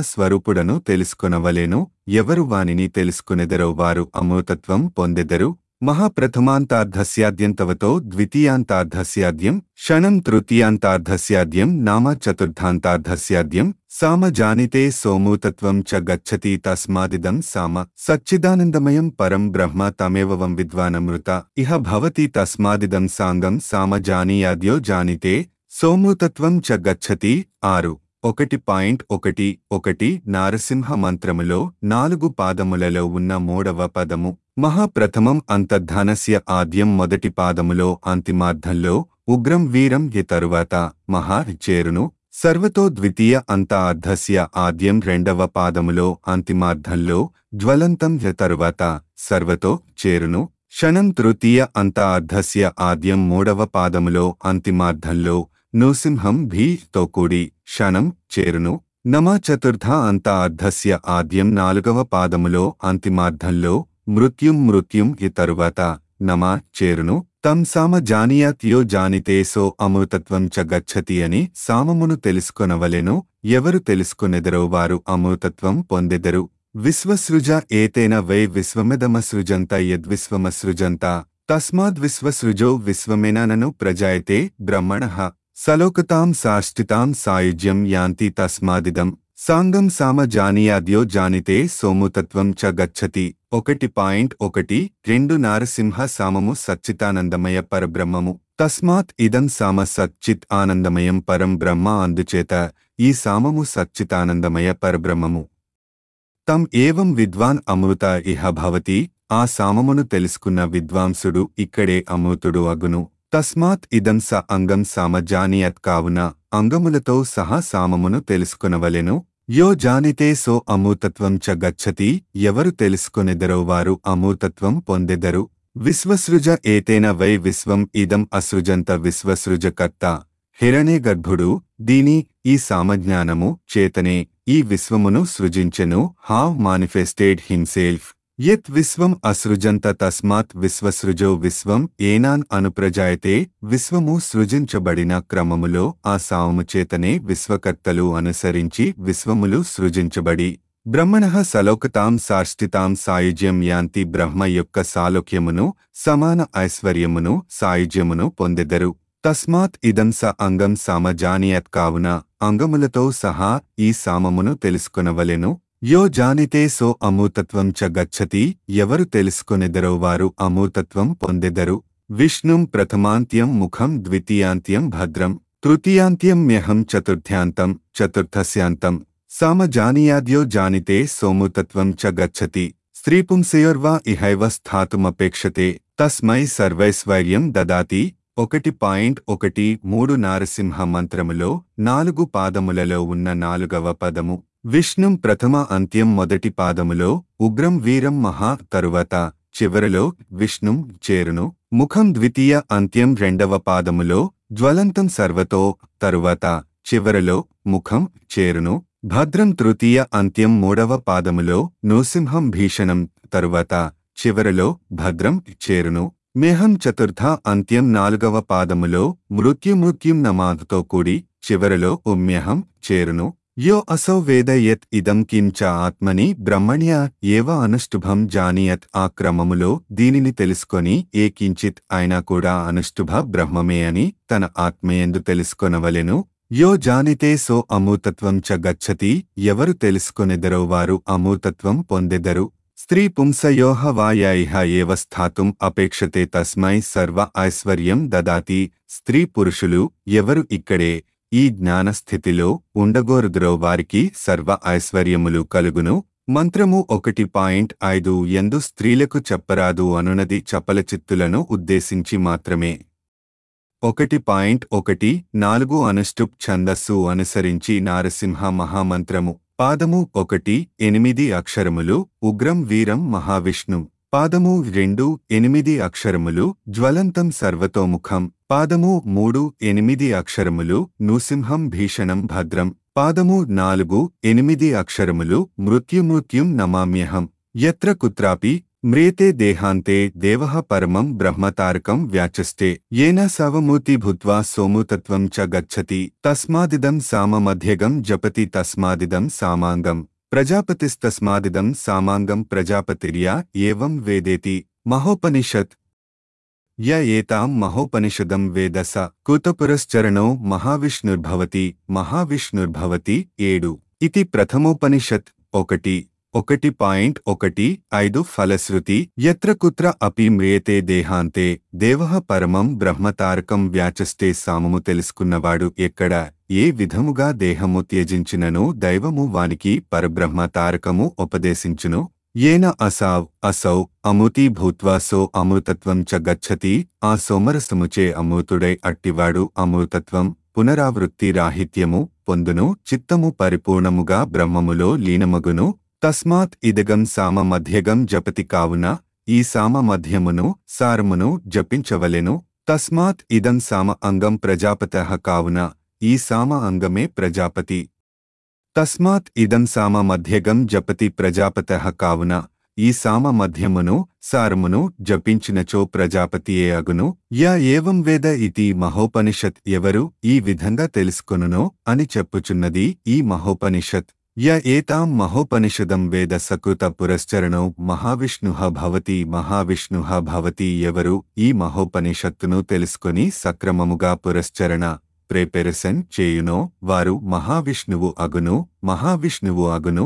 సామస్వరూపుడను తెలుసుకొనవలెను ఎవరు వానిని తెలుసుకునెదరో వారు అమృతత్వం పొందెదరు మహాప్రథమాంతార్ధస్యాద్యంతవతో ద్వితీయాంతార్ధస్యాద్యం క్షణం తృతీయాంతార్ధస్యాద్యం నామ చతుర్థాంతార్ధస్యాద్యం సామ జానితే సోమూతత్వం చ గచ్చతి తస్మాదిదం సామ సచ్చిదానందమయం పరం బ్రహ్మ తమేవం విద్వానమృత ఇహ భవతి తస్మాదిదం సాంగం సామ జానీయాద్యో జానితే సోమూతత్వం చ గచ్చతి ఆరు ఒకటి పాయింట్ ఒకటి ఒకటి నారసింహ మంత్రములో నాలుగు పాదములలో ఉన్న మూడవ పదము మహాప్రథమం అంతర్ధానస్య ఆద్యం మొదటి పాదములో అంతిమార్థంలో ఉగ్రం వీరం ఎ తరువాత మహా చేరును సర్వతో ద్వితీయ అంత అర్ధస్య ఆద్యం రెండవ పాదములో అంతిమార్థంలో జ్వలంతం ఎ తరువాత సర్వతో చేరును క్షణం తృతీయ అంత అర్ధస్య ఆద్యం మూడవ పాదములో అంతిమార్థంలో నృసింహం భీతో కూడి క్షణం చేరును నమ చతుర్థ అంత అర్ధస్య ఆద్యం నాలుగవ పాదములో అంతిమార్థంలో మృత్యుం మృత్యుం ఇ తరువాత నమ చేరును తం సామ జానీయాత్ యో జానితే సో అమృతత్వం చ గచ్చతి అని సామమును తెలుసుకొనవలెను ఎవరు తెలుసుకొనెదరో వారు అమృతత్వం పొందెదరు విశ్వసృజ ఏతేన వై విశ్వమిదమసృజంత యద్విశ్వమసృజంత తస్మాద్విశ్వసృజో విశ్వమేనను ప్రజాయతే బ్రహ్మణః సలోకతాం సాష్టితాం సాయుజ్యం యాంతి తస్మాదిదం సాంగం సామ జానీయాద్యో జానితే సోముతత్వం చ గచ్చతి ఒకటి పాయింట్ ఒకటి రెండు నారసింహ సామము సచ్చితానందమయ పరబ్రహ్మము తస్మాత్ ఇదం సామ సచ్చిత్ ఆనందమయం పరం బ్రహ్మ అందుచేత ఈ సామము సచ్చితానందమయ పరబ్రహ్మము తం ఏవం విద్వాన్ అమృత ఇహ భవతి ఆ సామమును తెలుసుకున్న విద్వాంసుడు ఇక్కడే అమృతుడు అగును తస్మాత్ ఇదం స అంగం సామ జానియత్ కావున అంగములతో సహా సామమును తెలుసుకునవలెను యో జానితే సో అమూతత్వం చ గచ్చతి ఎవరు తెలుసుకొనెదరో వారు అమూతత్వం పొందెదరు విశ్వసృజ ఏతేన వై విశ్వం ఇదం అసృజంత విశ్వసృజకర్త హిరణే గర్భుడు దీని ఈ సామజ్ఞానము చేతనే ఈ విశ్వమును సృజించెను హావ్ మానిఫెస్టేడ్ హిమ్సెల్ఫ్ యత్ విశ్వం అసృజంత తస్మాత్ విశ్వసృజో విశ్వం ఏనాన్ అనుప్రజాయతే విశ్వము సృజించబడిన క్రమములో ఆ సామము చేతనే విశ్వకర్తలు అనుసరించి విశ్వములు సృజించబడి బ్రహ్మణ సలోకతాం సాష్టితాం సాయుజ్యం యాంతి బ్రహ్మ యొక్క సాలోక్యమును సమాన ఐశ్వర్యమును సాయుజ్యమును పొందెదరు తస్మాత్ ఇదం స అంగం సామ జానియత్ కావున అంగములతో సహా ఈ సామమును తెలుసుకొనవలెను యో జానితే సో అమూతత్వం చ గచ్చతి ఎవరు తెలుసుకొనెదరో వారు అమూతత్వం పొందెదరు విష్ణుం ప్రథమాంత్యం ముఖం ద్వితీయాంత్యం భద్రం తృతీయాంత్యం మ్యహం చతుర్థ్యాంతం చతుర్థస్యాంతం సామ జానీయాద్యో జానితే సోముతత్వం చ గచ్చతి స్త్రీపుంసయోర్వా ఇహైవ స్థాతుమపేక్షతే తస్మై సర్వైశ్వర్యం దదాతి ఒకటి పాయింట్ ఒకటి మూడు నారసింహ మంత్రములో నాలుగు పాదములలో ఉన్న నాలుగవ పదము విష్ణుం ప్రథమ అంత్యం మొదటి పాదములో ఉగ్రం వీరం మహా తరువాత చివరలో విష్ణుం చేరును ముఖం ద్వితీయ అంత్యం రెండవ పాదములో జ్వలంతం సర్వతో తరువాత చివరలో ముఖం చేరును భద్రం తృతీయ అంత్యం మూడవ పాదములో నృసింహం భీషణం తరువాత చివరలో భద్రం చేరును మేహం చతుర్థ అంత్యం నాలుగవ పాదములో మృత్యుమృత్యుం నమాదుతో కూడి చివరలో ఉమ్యహం చేరును యో అసౌ వేద యత్ ఇదం కిం చ ఆత్మని బ్రహ్మణ్య ఏవ అనుష్ఠుభం జానియత్ ఆ క్రమములో దీనిని తెలుసుకొని ఏ కించిత్ అయినా కూడా అనుష్ఠుభ బ్రహ్మమే అని తన ఆత్మయందు తెలుసుకొనవలెను యో జానితే సో అమూతత్వం చ గచ్చతి ఎవరు తెలుసుకొనెదరో వారు అమూతత్వం పొందెదరు స్త్రీ పుంసయోహ వాయ ఇహ ఏవ స్థాతుం అపేక్షతే తస్మై సర్వ ఐశ్వర్యం దదాతి స్త్రీ పురుషులు ఎవరు ఇక్కడే ఈ జ్ఞానస్థితిలో ఉండగోరుదురో వారికి సర్వ ఐశ్వర్యములు కలుగును మంత్రము ఒకటి పాయింట్ ఐదు ఎందు స్త్రీలకు చెప్పరాదు అనునది చపలచిత్తులను ఉద్దేశించి మాత్రమే ఒకటి పాయింట్ ఒకటి నాలుగు అనుష్టుప్ ఛందస్సు అనుసరించి నారసింహ మహామంత్రము పాదము ఒకటి ఎనిమిది అక్షరములు ఉగ్రం వీరం మహావిష్ణు పాదము రెండు ఎనిమిది అక్షరములు జ్వలంతం సర్వతోముఖం పాదము మూడు ఎనిమిది అక్షరములు నృసింహం భీషణం భద్రం పాదము నాలుగు ఎనిమిది అక్షరములు మృత్యుమృత్యుం నమామ్యహం ఎత్ర కుత్రాపి మ్రేతే దేహాంతే దేవః పరమం బ్రహ్మతారకం వ్యాచస్తే ఏన సవమూర్తి భూత్వా సోముతత్వం చ గచ్చతి తస్మాదిదం సామమధ్యగం జపతి తస్మాదిదం సామాంగం ప్రజాపతిస్తస్మాదిదం సామాంగం ప్రజాపతిర్యా ఏవం వేదేతి మహోపనిషత్ య ఏతాం మహోపనిషదం వేద స కుతపురశ్చరణో మహావిష్ణుర్భవతి మహావిష్ణుర్భవతి ఏడు ఇది ప్రథమోపనిషత్ ఒకటి ఒకటి పాయింట్ ఒకటి ఐదు ఫలశ్రుతి ఎత్ర కుత్ర అపి మ్రియతే దేహాంతే దేవః పరమం బ్రహ్మతారకం వ్యాచస్తే సామము తెలుసుకున్నవాడు ఎక్కడ ఏ విధముగా దేహము త్యజించినను దైవము వానికి పరబ్రహ్మ తారకము ఉపదేశించును ఏన అసావ్ అసౌ అమృతి భూత్వా సో అమృతత్వం చ గచ్చతి ఆ సోమరసముచే అమృతుడై అట్టివాడు అమృతత్వం పునరావృత్తి రాహిత్యము పొందును చిత్తము పరిపూర్ణముగా బ్రహ్మములో లీనమగును తస్మాత్ ఇదగం సామ మధ్యగం జపతి కావున ఈ సామ మధ్యమును సారమును జపించవలెను తస్మాత్ ఇదం సామ అంగం ప్రజాపత కావున ఈ సామ అంగమే ప్రజాపతి తస్మాత్ ఇదం సామ మధ్యగం జపతి ప్రజాపత కావున ఈ సామ మధ్యమును సారమును జపించినచో ప్రజాపతియే అగును యా ఏవం వేద ఇతి మహోపనిషత్ ఎవరు ఈ విధంగా తెలుసుకొనునో అని చెప్పుచున్నది ఈ మహోపనిషత్ య ఏతాం మహోపనిషదం వేద సకృత పురశ్చరణో మహావిష్ణుః భవతి మహావిష్ణుః భవతి ఎవరు ఈ మహోపనిషత్తును తెలుసుకొని సక్రమముగా పురశ్చరణ ప్రేపెరసన్ చేయునో వారు మహావిష్ణువు అగును మహావిష్ణువు అగును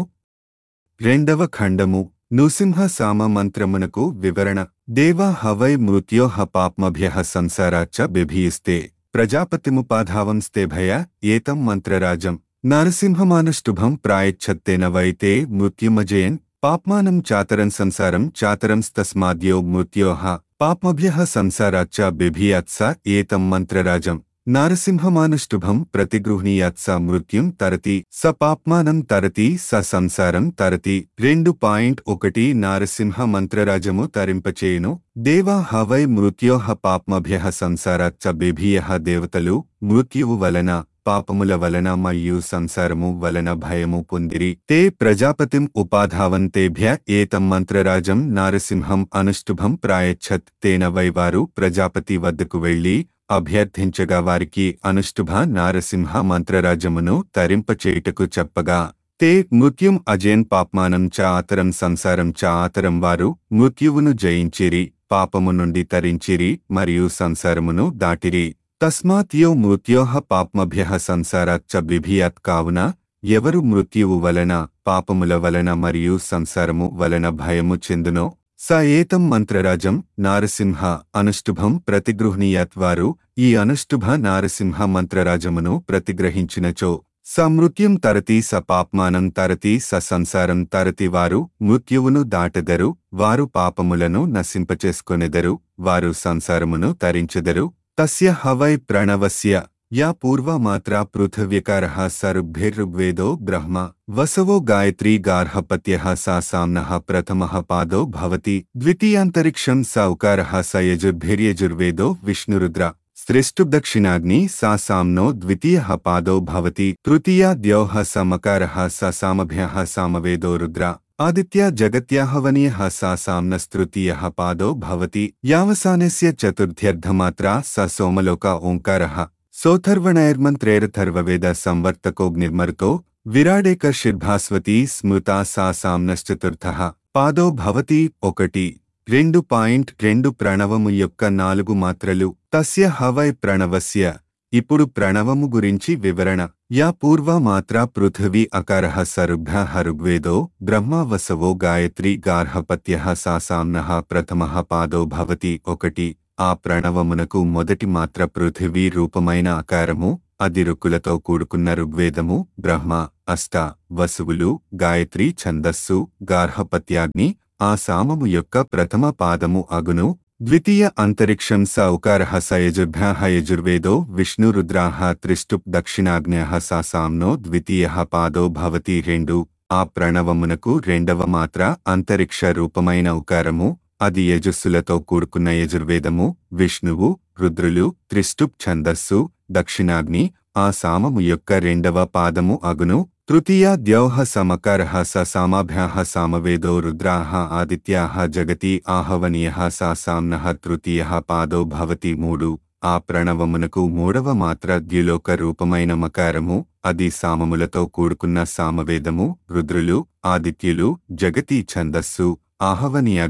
రెండవ ఖండము నృసింహ సామ మంత్రమునకు వివరణ దేవా హవై మృత్యోహ పాప్మభ్య సంసారాచ్చ బిభీయిస్తే ప్రజాపతిముపాధావం స్తేభయ ఏతం మంత్రరాజం నరసింహమానుష్టుభం ప్రాయచ్చత్తేన వైతే మృత్యుమజయన్ పాప్మానం చాతరం సంసారం చాతరం తస్మాద్యో మృత్యోః పాప్మభ్యః సంసారాచ్చ బిభియాత్స ఏతం మంత్రరాజం నారసింహమానుష్టుభం ప్రతిగృహ్ణీయాత్స మృత్యుం తరతి స పాప్మానం తరతి స సంసారం తరతి రెండు పాయింట్ ఒకటి నారసింహ మంత్రరాజము తరింపచేయును దేవా హవై మృత్యోహ పాప్మభ్య సంసారాచ్చ బిభియ దేవతలు మృత్యువు వలన పాపముల వలన మరియు సంసారము వలన భయము పొందిరి తే ప్రజాపతిం ఉపాధావంతేభ్య ఏతం మంత్రరాజం నారసింహం అనుష్టుభం ప్రాయచ్చత్ తేన వైవారు ప్రజాపతి వద్దకు వెళ్లి అభ్యర్థించగా వారికి అనుష్టుభ నారసింహ మంత్రరాజమును తరింపచేయుటకు చెప్పగా తే మృత్యుం అజేన్ పాప్మానం చ ఆతరం సంసారం చ ఆతరం వారు మృత్యువును జయించిరి పాపము నుండి తరించిరి మరియు సంసారమును దాటిరి తస్మాత్ యో మృత్యోహ పాప్మభ్య సంసారాచ్చ బిభియాత్ కావున ఎవరు మృత్యువు వలన పాపముల వలన మరియు సంసారము వలన భయము చెందునో స ఏతం మంత్రరాజం నారసింహ అనుష్టుభం ప్రతిగృహ్ణీయాత్ వారు ఈ అనుష్టుభ నారసింహ మంత్రరాజమును ప్రతిగ్రహించినచో స మృత్యుం తరతి స పాప్మానం తరతి స సంసారం తరతి వారు మృత్యువును దాటెదరు వారు పాపములను నశింపచేసుకొనెదరు వారు సంసారమును తరించెదరు తస్య హవై ప్రణవస్య యా పూర్వమాత్రా పృథవ్యకారः సరుభిర్ఋగ్వేదో బ్రహ్మ వసవో గాయత్రీ గార్హపత్యः సా సామ్నः ప్రథమः పాదో భవతి ద్వితీయాంతరిక్షం స ఉకారः స యజుర్భిర్యజుర్వేదో విష్ణురుద్ర సృష్టుదక్షిణాగ్ని సా సామ్నో ద్వితీయः పాదో భవతి తృతీయా ద్యౌః సమకారः స సామభ్యः సామవేదో రుద్ర ఆదిత్య జగత్యాహవనీయः సా సామ్నస్తృతీయः పాదో భవతి యావసానస్య చతుర్థ్యర్ధమాత్రా స సోమలోక ఓంకారः సోథర్వణైర్మంత్రేరథర్వవేద సంవర్తకోగ్నిర్మరుతో విరాడేకర్షిర్భాస్వతి స్మృతా సా సామ్నశ్చతుర్థః పాదో భవతి ఒకటి రెండు పాయింట్ రెండు ప్రణవము యొక్క నాలుగు మాత్రలు తస్య హవై ప్రణవస్య ఇప్పుడు ప్రణవము గురించి వివరణ యా పూర్వ మాత్ర పృథివీ అకారః సరుభ్య ఋగ్వేదో బ్రహ్మ వసవో గాయత్రి గార్హపత్య సా సామ్నః ప్రథమః పాదో భవతి ఒకటి ఆ ప్రణవమునకు మొదటి మాత్ర పృథివీ రూపమైన ఆకారము అది రుక్కులతో కూడుకున్న ఋగ్వేదము బ్రహ్మ అష్ట వసువులు గాయత్రి ఛందస్సు గార్హపత్యాగ్ని ఆ సామము యొక్క ప్రథమ పాదము అగును ద్వితీయ అంతరిక్షం స ఉకారః స యజుర్భ్యాః యజుర్వేదో విష్ణురుద్రాః త్రిష్టుప్ దక్షిణాగ్న్యః సా సామ్నో ద్వితీయః పాదో భవతి రెండు ఆ ప్రణవమునకు రెండవ మాత్ర అంతరిక్ష రూపమైన ఉకారము అది యజస్సులతో కూడుకున్న యజుర్వేదము విష్ణువు రుద్రులు త్రిష్టుప్ ఛందస్సు దక్షిణాగ్ని ఆ సామము యొక్క రెండవ పాదము అగును తృతీయ ద్యౌః సమకారః స సామాభ్యాః సామవేదో రుద్రాః ఆదిత్యాః జగతి ఆహవనీయః సా సామ్నః తృతీయః పాదో భవతి మూడు ఆ ప్రణవమునకు మూడవ మాత్ర ద్యులోక రూపమైన మకారము అది సామములతో కూడుకున్న సామవేదము రుద్రులు ఆదిత్యులు జగతి ఛందస్సు ఆహవనీయాగ్ని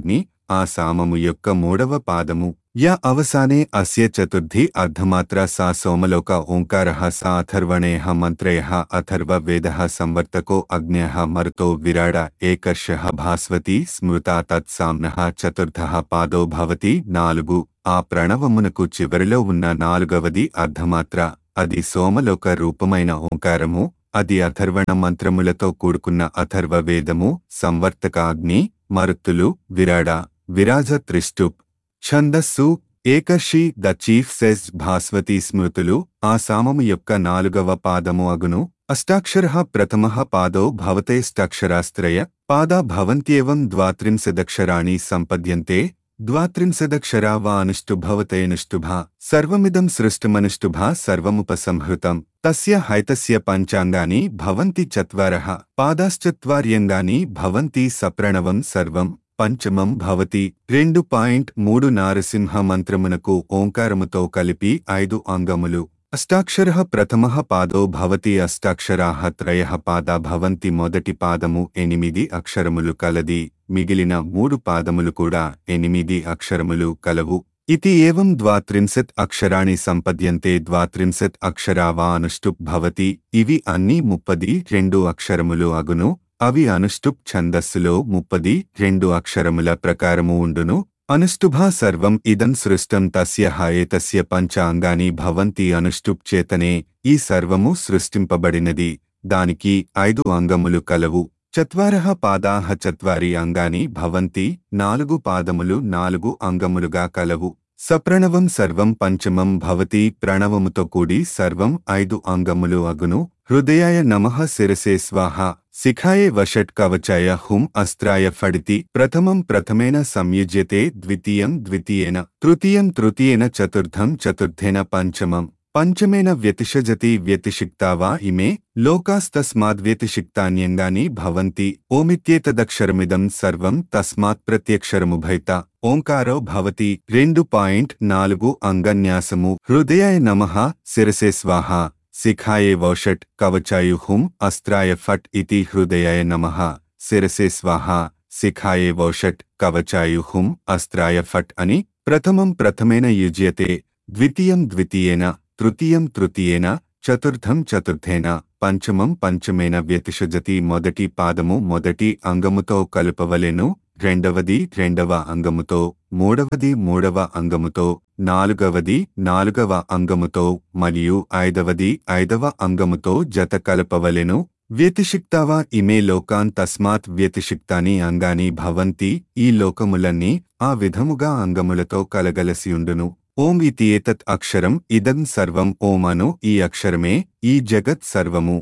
ఆ సామము యొక్క మూడవ పాదము య అవసానే అస్య చతుర్థి అర్ధమాత్ర సా సోమలోక ఓంకార సా అథర్వణేహ మంత్రయ అథర్వ వేద సంవర్తకో అగ్న్య మరుతో విరాడ ఏకర్ష భాస్వతి స్మృత తత్సామ్న చతుర్థ పాదో భవతి నాలుగు ఆ ప్రణవమునకు చివరిలో ఉన్న నాలుగవది అర్ధమాత్ర అది సోమలోక రూపమైన ఓంకారము అది అథర్వణ మంత్రములతో కూడుకున్న అథర్వ వేదము సంవర్తక అగ్ని మరుత్తులు విరాడ విరాజ త్రిష్టుప్ ఛందస్సు ఏకర్షి ద చీఫ్ సెస్ భాస్వతి స్మృతులు ఆ సామము యొక్క నాలుగవ పాదము అగును అష్టాక్షర ప్రథమ పాదో భవతేష్టక్షరాస్త్రయ పాదా భవంత్యేవం ద్వాత్రింశదక్షరాణి సంపద్యంతే ద్వాత్రింశదక్షరా వా అనుష్టుభవతేనుష్టుభా సర్వమిదం సృష్టమనుష్టుభా సర్వముపసంహృతం తస్య హైతస్య పంచాంగాని భవంతి చత్వారః పాదాశ్చత్వార్యంగాని భవంతి సప్రణవం సర్వం పంచమం భవతి రెండు పాయింట్ మూడు నారసింహ మంత్రమునకు ఓంకారముతో కలిపి ఐదు అంగములు అష్టాక్షర ప్రథమ పాదో భవతి అష్టాక్షరాః త్రయః పాదా భవంతి మొదటి పాదము ఎనిమిది అక్షరములు కలది మిగిలిన మూడు పాదములు కూడా ఎనిమిది అక్షరములు కలవు ఇతి ఏవం ద్వాత్రింశత్ అక్షరాణి సంపద్యంతే ద్వాత్రింశత్ అక్షరా వా అనుష్టుప్ భవతి ఇవి అన్నీ ముప్పది రెండు అక్షరములు అగును అవి అనుష్టుప్ ఛందస్సులో ముప్పది రెండు అక్షరముల ప్రకారము ఉండును అనుష్టుభా సర్వం ఇదం సృష్టం తస్య హయేతస్య పంచ అంగాని భవంతి అనుష్టుప్ చేతనే ఈ సర్వము సృష్టింపబడినది దానికి ఐదు అంగములు కలవు చత్వారః పాదాహ చత్వారి అంగాని భవంతి నాలుగు పాదములు నాలుగు అంగములుగా కలవు సప్రణవం సర్వం పంచమం భవతి ప్రణవముతో కూడి సర్వం ఐదు అంగములు అగును హృదయాయ నమః శిరసే స్వాహ శిఖాయే వషట్ కవచాయ హుం అస్త్రాయ ఫడితి ప్రథమం ప్రథమేన సంయుజ్యతే ద్వితీయం ద్వితీయేన తృతీయం తృతీయేన చతుర్థం చతుర్థేన పంచమం పంచమేన వ్యతిషజతి వ్యతిషిక్తా వా ఇమే లోకాస్తస్మాద్వ్యతిషిక్తాన్యంగాని భవంతి ఓమిత్యేతదక్షరమిదం సర్వం తస్మాత్ ప్రత్యక్షరముభైత ఓంకారో భవతి రెండు పాయింట్ నాలుగు అంగన్యాసము హృదయాయ నమః శిరసే స్వాహ శిఖాయే వౌషట్ కవచాయుహుం అస్త్రాయ ఫట్ ఇతి హృదయాయ నమః శిరసే స్వాహ శిఖాయే వౌషట్ కవచాయుహుం అస్త్రాయ ఫట్ అని ప్రథమం ప్రథమేన యుజ్యతే ద్వితీయం ద్వితీయేన తృతీయం తృతీయేన చతుర్థం చతుర్థేన పంచమం పంచమేన వ్యతిషజతి మొదటి పాదము మొదటి అంగముతో కలుపవలెను రెండవది రెండవ అంగముతో మూడవది మూడవ అంగముతో నాలుగవది నాలుగవ అంగముతో మరియు ఐదవది ఐదవ అంగముతో జత కలపవలెను వ్యతిషిక్తావా ఇమే లోకాన్ తస్మాత్ వ్యతిషిక్తాని అంగాని భవంతి ఈ లోకములన్నీ ఆ విధముగా అంగములతో కలగలసియుండును ఓం ఇతి ఏతత్ అక్షరం ఇదం సర్వం ఓం అను ఈ అక్షరమే ఈ జగత్ సర్వము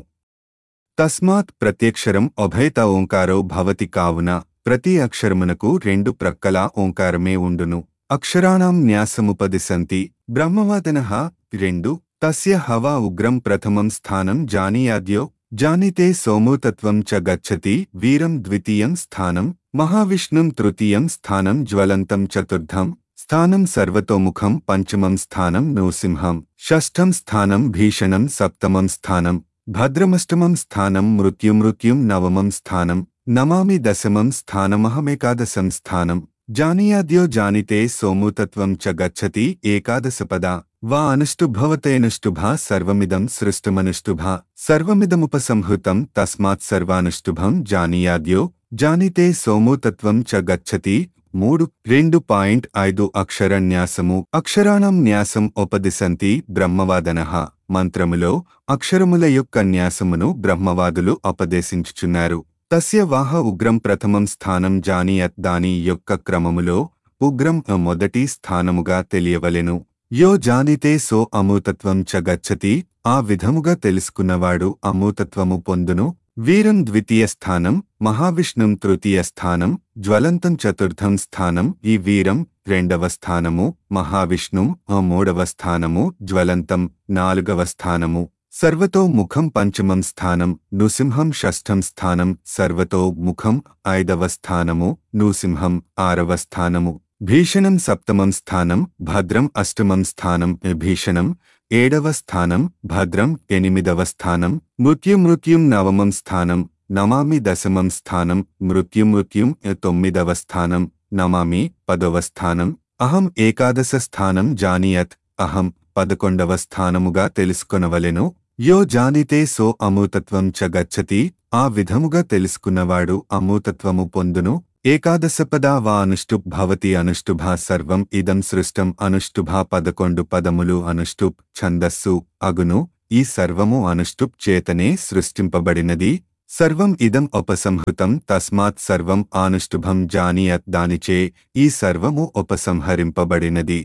తస్మాత్ ప్రత్యక్షరం అభయత ఓంకారో భవతి కావున ప్రతి అక్షరమునకు రెండు ప్రక్కల ఓంకారమే ఉండును అక్షరాణం న్యాసముపదిశంతి బ్రహ్మవాదన రెండు తస్య హవా ఉగ్రం ప్రథమం స్థానం జానీయాద్యో జానితే సోమూతత్వం చ గచ్చతి వీరం ద్వితీయం స్థానం మహావిష్ణుం తృతీయం స్థానం జ్వలంతం చతుర్థం స్థానం సర్వతోముఖం పంచమం స్థానం నృసింహం షష్ఠం స్థానం భీషణం సప్తమం స్థానం భద్రమష్టమం స్థానం మృత్యుమృత్యుం నవమం స్థానం నమామి దశమం స్థానమహమేకాదశం స్థానం జానీయాద్యో జానితే సోమూతత్వం చ గచ్చతి ఏకాదశపద వా అనుష్టుభవతేనుష్టుభా సర్వమిదం సృష్టమనుష్టుభా సర్వమిదముపసంహృతం తస్మాత్ సర్వానుష్టుభం జానీయాద్యో జానితే సోమూతత్వం చ గచ్చతి మూడు రెండు పాయింట్ ఐదు అక్షరన్యాసము అక్షరాణం న్యాసం ఉపదిశంతి బ్రహ్మవాదన మంత్రములో అక్షరముల యొక్క న్యాసమును బ్రహ్మవాదులు ఉపదేశించుచున్నారు తస్య వాహ ఉగ్రం ప్రథమం స్థానం జానీయత్ దాని యొక్క క్రమములో ఉగ్రం అ మొదటి స్థానముగా తెలియవలెను యో జానితే సో అమూతత్వం చ గచ్చతి ఆ విధముగా తెలుసుకున్నవాడు అమూతత్వము పొందును వీరం ద్వితీయ స్థానం మహావిష్ణుం తృతీయ స్థానం జ్వలంతం చతుర్థం స్థానం ఈ వీరం రెండవ స్థానము మహావిష్ణుం ఆ మూడవ స్థానము జ్వలంతం నాలుగవ స్థానము సర్వతో ముఖం పంచమం స్థానం నృసింహం షష్ఠం స్థానం సర్వతో ముఖం ఐదవ స్థానము నృసింహం ఆరవ స్థానము భీషణం సప్తమం స్థానం భద్రం అష్టమం స్థానం భీషణం ఏడవ స్థానం భద్రం ఎనిమిదవ స్థానం మృత్యుమృత్యుం నవమం స్థానం నమామి దశమం స్థానం మృత్యుమృత్యుం తొమ్మిదవ స్థానం నమామి పదవ స్థానం అహం ఏకాదశ స్థానం జానీయత్ అహం పదకొండవ స్థానముగా తెలుసుకొనవలెను యో జానితే సో అమూతత్వం చ గచ్చతి ఆ విధముగా తెలుసుకున్నవాడు అమూతత్వము పొందును ఏకాదశపదా వా అనుష్టుప్ భవతి అనుష్టుభా సర్వం ఇదం సృష్టం అనుష్టుభా పదకొండు పదములు అనుష్టుప్ ఛందస్సు అగును ఈ సర్వము అనుష్టుప్ చేతనే సృష్టింపబడినది సర్వం ఇదం ఉపసంహృతం తస్మాత్ సర్వం ఆనుష్టుభం జానీయత్ దానిచే ఈ సర్వము ఉపసంహరింపబడినది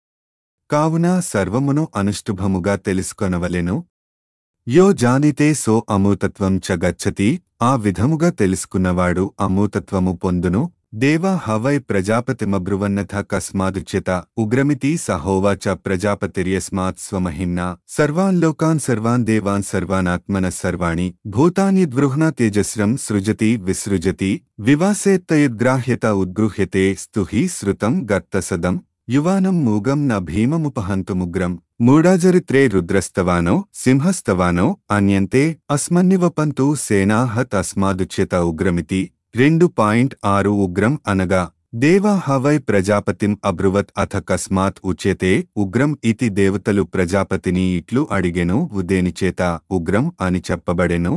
కావున సర్వమును అనుష్టుభముగా తెలుసుకొనవలెను యో జానితే సో అమూతత్వం చ గచ్చతి ఆ విధముగా తెలుసుకున్నవాడు అమూతత్వము పొందును దేవా హవై ప్రజాపతిమబ్రువన్నథ కస్మాదుచ్యత ఉగ్రమితి సహోవాచ ప్రజాపతిర్యస్మాత్ స్వమహిమ్నా సర్వాన్ లోకాన్ సర్వాన్ దేవాన్ సర్వానాత్మన సర్వాణి భూతాన్యద్బృహ్ణ తేజస్రం సృజతి విసృజతి వివాసేత్తయుద్గ్రాహ్యత ఉద్గృహ్యతే స్తుహి శ్రుతం గర్తసదం యువానం మూగం న భీమముపహంతుముగ్రం మూడాజరిత్రే రుద్రస్తవానో సింహస్తవానో అన్యంతే అస్మన్నివపంతు సేనాహ తస్మాదుచ్యత ఉగ్రమితి రెండు పాయింట్ ఆరు ఉగ్రం అనగా దేవా హవై ప్రజాపతిం అబ్రువత్ అథ కస్మాత్ ఉచ్యతే ఉగ్రం ఇతి దేవతలు ప్రజాపతిని ఇట్లు అడిగెను ఉదేనిచేత ఉగ్రం అని చెప్పబడెను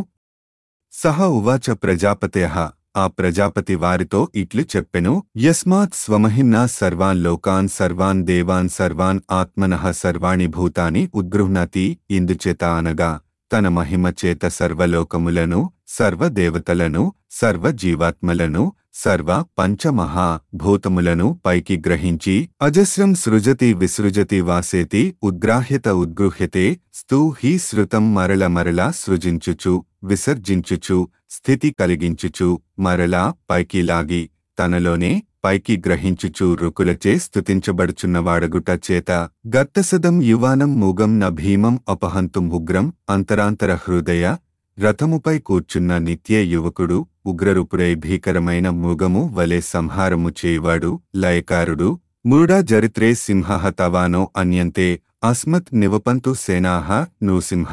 సహ ఉవాచ ప్రజాపతేహ ఆ ప్రజాపతి వారితో ఇట్లు చెప్పెను యస్మాత్ స్వమహిమ్నా సర్వాన్ లోకాన్ సర్వాన్ దేవాన్ సర్వాన్ ఆత్మనః సర్వాణి భూతాని ఉద్గృహ్ణతి ఇందుచేత అనగా తన మహిమ చేత సర్వలోకములను సర్వదేవతలను సర్వ జీవాత్మలను సర్వ పంచమహా భూతములను పైకి గ్రహించి అజస్రం సృజతి విసృజతి వాసేతి ఉద్గ్రాహ్యత ఉద్గృహ్యతే స్తూ హీ శృతం మరల మరలా సృజించుచు విసర్జించుచు స్థితి కలిగించుచు మరలా పైకి లాగి తనలోనే పైకి గ్రహించుచు రుకులచే స్తుతించబడుచున్నవాడగుట చేత గర్తసదం యువానం మూగం న భీమం అపహంతుం ఉగ్రం అంతరాంతర హృదయ రథముపై కూర్చున్న నిత్య యువకుడు ఉగ్రరూపుడై భీకరమైన మూగము వలె సంహారము చేయువాడు లయకారుడు మూడా జరిత్రే సింహ తవానో అన్యంతే అస్మత్ నివపంతు సేనాహ నూసింహ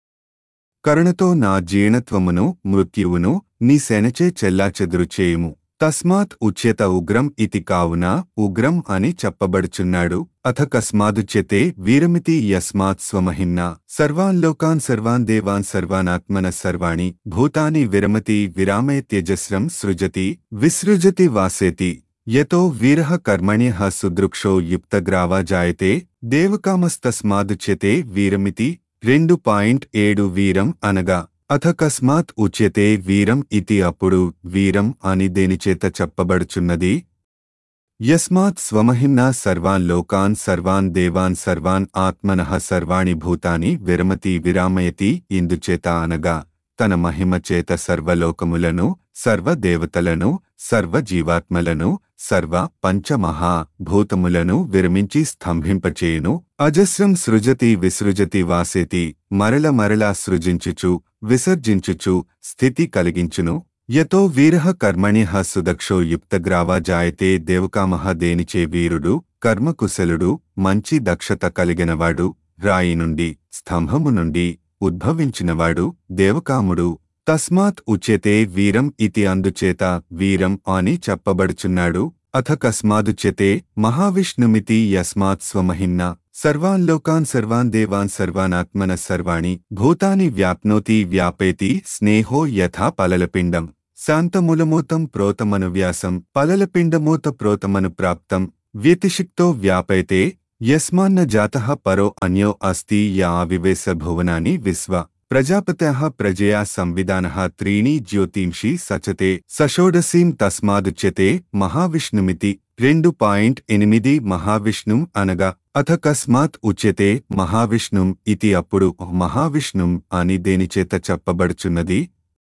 కరుణతో నా జీర్ణత్వమును మృత్యువును నీ శనచే చెల్లాచెదురు చేయుము తస్మాత్ ఉచ్యత ఉగ్రం ఇతి కావున ఉగ్రం అని చెప్పబడుచున్నాడు అథ కస్మాదుచ్యతే వీరమితి యస్మాత్ స్వమహిమ్నా సర్వాన్ లోకాన్ సర్వాన్ దేవాన్ సర్వానాత్మన సర్వాణి భూతాని విరమతి విరామే త్యజస్రం సృజతి విసృజతి వాసేతి యతో వీరః కర్మణ్యః సుదృక్షో యుక్తగ్రావా జాయతే దేవకామస్తస్మాదుచ్యతే వీరమితి రెండు పాయింట్ ఏడు వీరం అనగా అథ కస్మాత్ ఉచ్యతే వీరం ఇతి అప్పుడు వీరం అని దేనిచేత చెప్పబడుచున్నది యస్మాత్ స్వమహిమ్నా సర్వాన్ లోకాన్ సర్వాన్ దేవాన్ సర్వాన్ ఆత్మనః సర్వాణి భూతాని విరమతి విరామయతి ఇందుచేత అనగా తన మహిమ చేత సర్వలోకములను సర్వదేవతలను సర్వజీవాత్మలను సర్వ పంచమహా భూతములను విరమించి స్తంభింపచేయును అజస్రం సృజతి విసృజతి వాసేతి మరల మరలా సృజించుచు విసర్జించుచు స్థితి కలిగించును యతో వీరః కర్మణ్యః సుదక్షో యుక్తగ్రావా జాయతే దేవకామః దేనిచే వీరుడు కర్మకుశలుడు మంచి దక్షత కలిగినవాడు రాయి నుండి స్తంభము నుండి ఉద్భవించినవాడు దేవకాముడు తస్మాత్ ఉచ్యతే వీరం ఇతి అందుచేత వీరం అని చెప్పబడుచున్నాడు అథ కస్మాదుచ్యతే మహావిష్ణుమితి యస్మాత్ స్వమహిమ్నా సర్వాన్ లోకాన్ సర్వాన్ దేవాన్ సర్వానాత్మన సర్వాణి భూతాని వ్యాప్నోతి వ్యాపేతి స్నేహో యథా పలలపిండం శాంతమూలమూతం ప్రోతమను వ్యాసం పలలపిండమూత ప్రోతమను ప్రాప్తం వ్యతిషిక్తో వ్యాపైతే యస్మాన్న జాతః పరో అన్యో అస్తి యా ఆవివేశ భువనాని విశ్వ ప్రజాపత్యః ప్రజయా సంవిధానః త్రీణి జ్యోతింషి సచతే సషోడసీం తస్మాదుచ్యతే మహావిష్ణుమితి రెండు పాయింట్ ఎనిమిది మహావిష్ణుం అనగా అథ కస్మాత్ ఉచ్యతే మహావిష్ణుం ఇతి అప్పుడు మహావిష్ణుం అని దేనిచేత చెప్పబడుచున్నది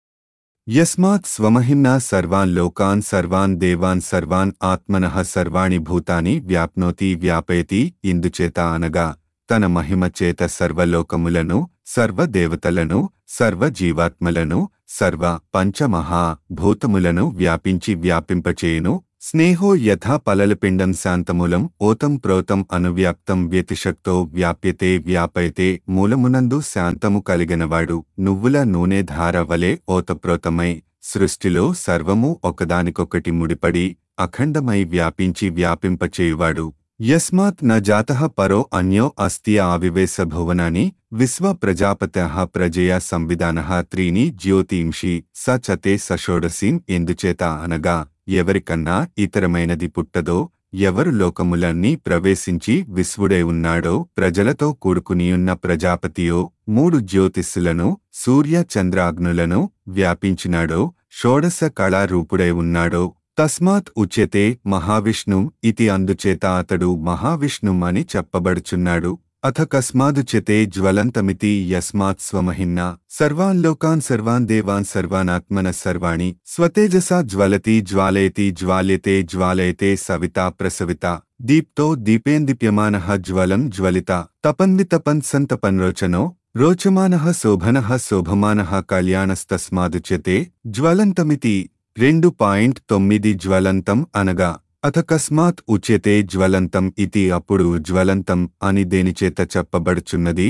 యస్మాత్ స్వమహిమ్నా సర్వాన్ లోకాన్ సర్వాన్ దేవాన్ సర్వాన్ ఆత్మనః సర్వాణి భూతాని వ్యాప్నోతి వ్యాపయతి ఇందుచేత అనగా తన మహిమ చేత సర్వలోకములను సర్వదేవతలను సర్వజీవాత్మలను సర్వ పంచమహా భూతములను వ్యాపించి వ్యాపింపచేయును స్నేహో యథా పలలపిండం శాంతమూలం ఓతం ప్రోతం అనువ్యాప్తం వ్యతిశక్తో వ్యాప్యతే వ్యాపయతే మూలమునందు శాంతము కలిగినవాడు నువ్వుల నూనె ధార వలె ఓతప్రోతమై సృష్టిలో సర్వము ఒకదానికొకటి ముడిపడి అఖండమై వ్యాపించి వ్యాపింపచేయువాడు యస్మాత్ న జాతః పరో అన్యో అస్తి ఆవివేశ భువనాని విశ్వ ప్రజాపత్యః ప్రజయ సంవిధానః త్రీని జ్యోతింషి స చతే సషోడసీం ఎందుచేత అనగా ఎవరికన్నా ఇతరమైనది పుట్టదో ఎవరు లోకములన్నీ ప్రవేశించి విశ్వుడై ఉన్నాడో ప్రజలతో కూడుకునియున్న ప్రజాపతియో మూడు జ్యోతిస్సులను సూర్య చంద్రాగ్నులను వ్యాపించినాడో షోడశ కళారూపుడై ఉన్నాడో తస్మాత్ ఉచ్యతే మహావిష్ణు ఇతి అందుచేత అతడు మహావిష్ణుం అని చెప్పబడుచున్నాడు అథ కస్మాదుచ్యతే జ్వలంతమితి యస్మాత్ స్వమహిమ్నా సర్వాన్ లోకాన్ సర్వాన్ దేవాన్ సర్వానాత్మన సర్వాణి స్వతేజసా జ్వలతి జ్వాలయతి జ్వాల్యతే జ్వాలయతే సవితా ప్రసవిత దీప్తో దీపేందీప్యమానః జ్వలం జ్వలిత తపన్వితపన్ సంతపన్రోచనో రోచమానః శోభనః శోభమానః కళ్యాణస్తస్మాదుచ్యతే జ్వలంతమితి రెండు పాయింట్ తొమ్మిది జ్వలంతం అనగా అథకస్మాత్ ఉచ్యతే జ్వలంతం ఇతి అప్పుడు జ్వలంతం అని దేనిచేత చెప్పబడుచున్నది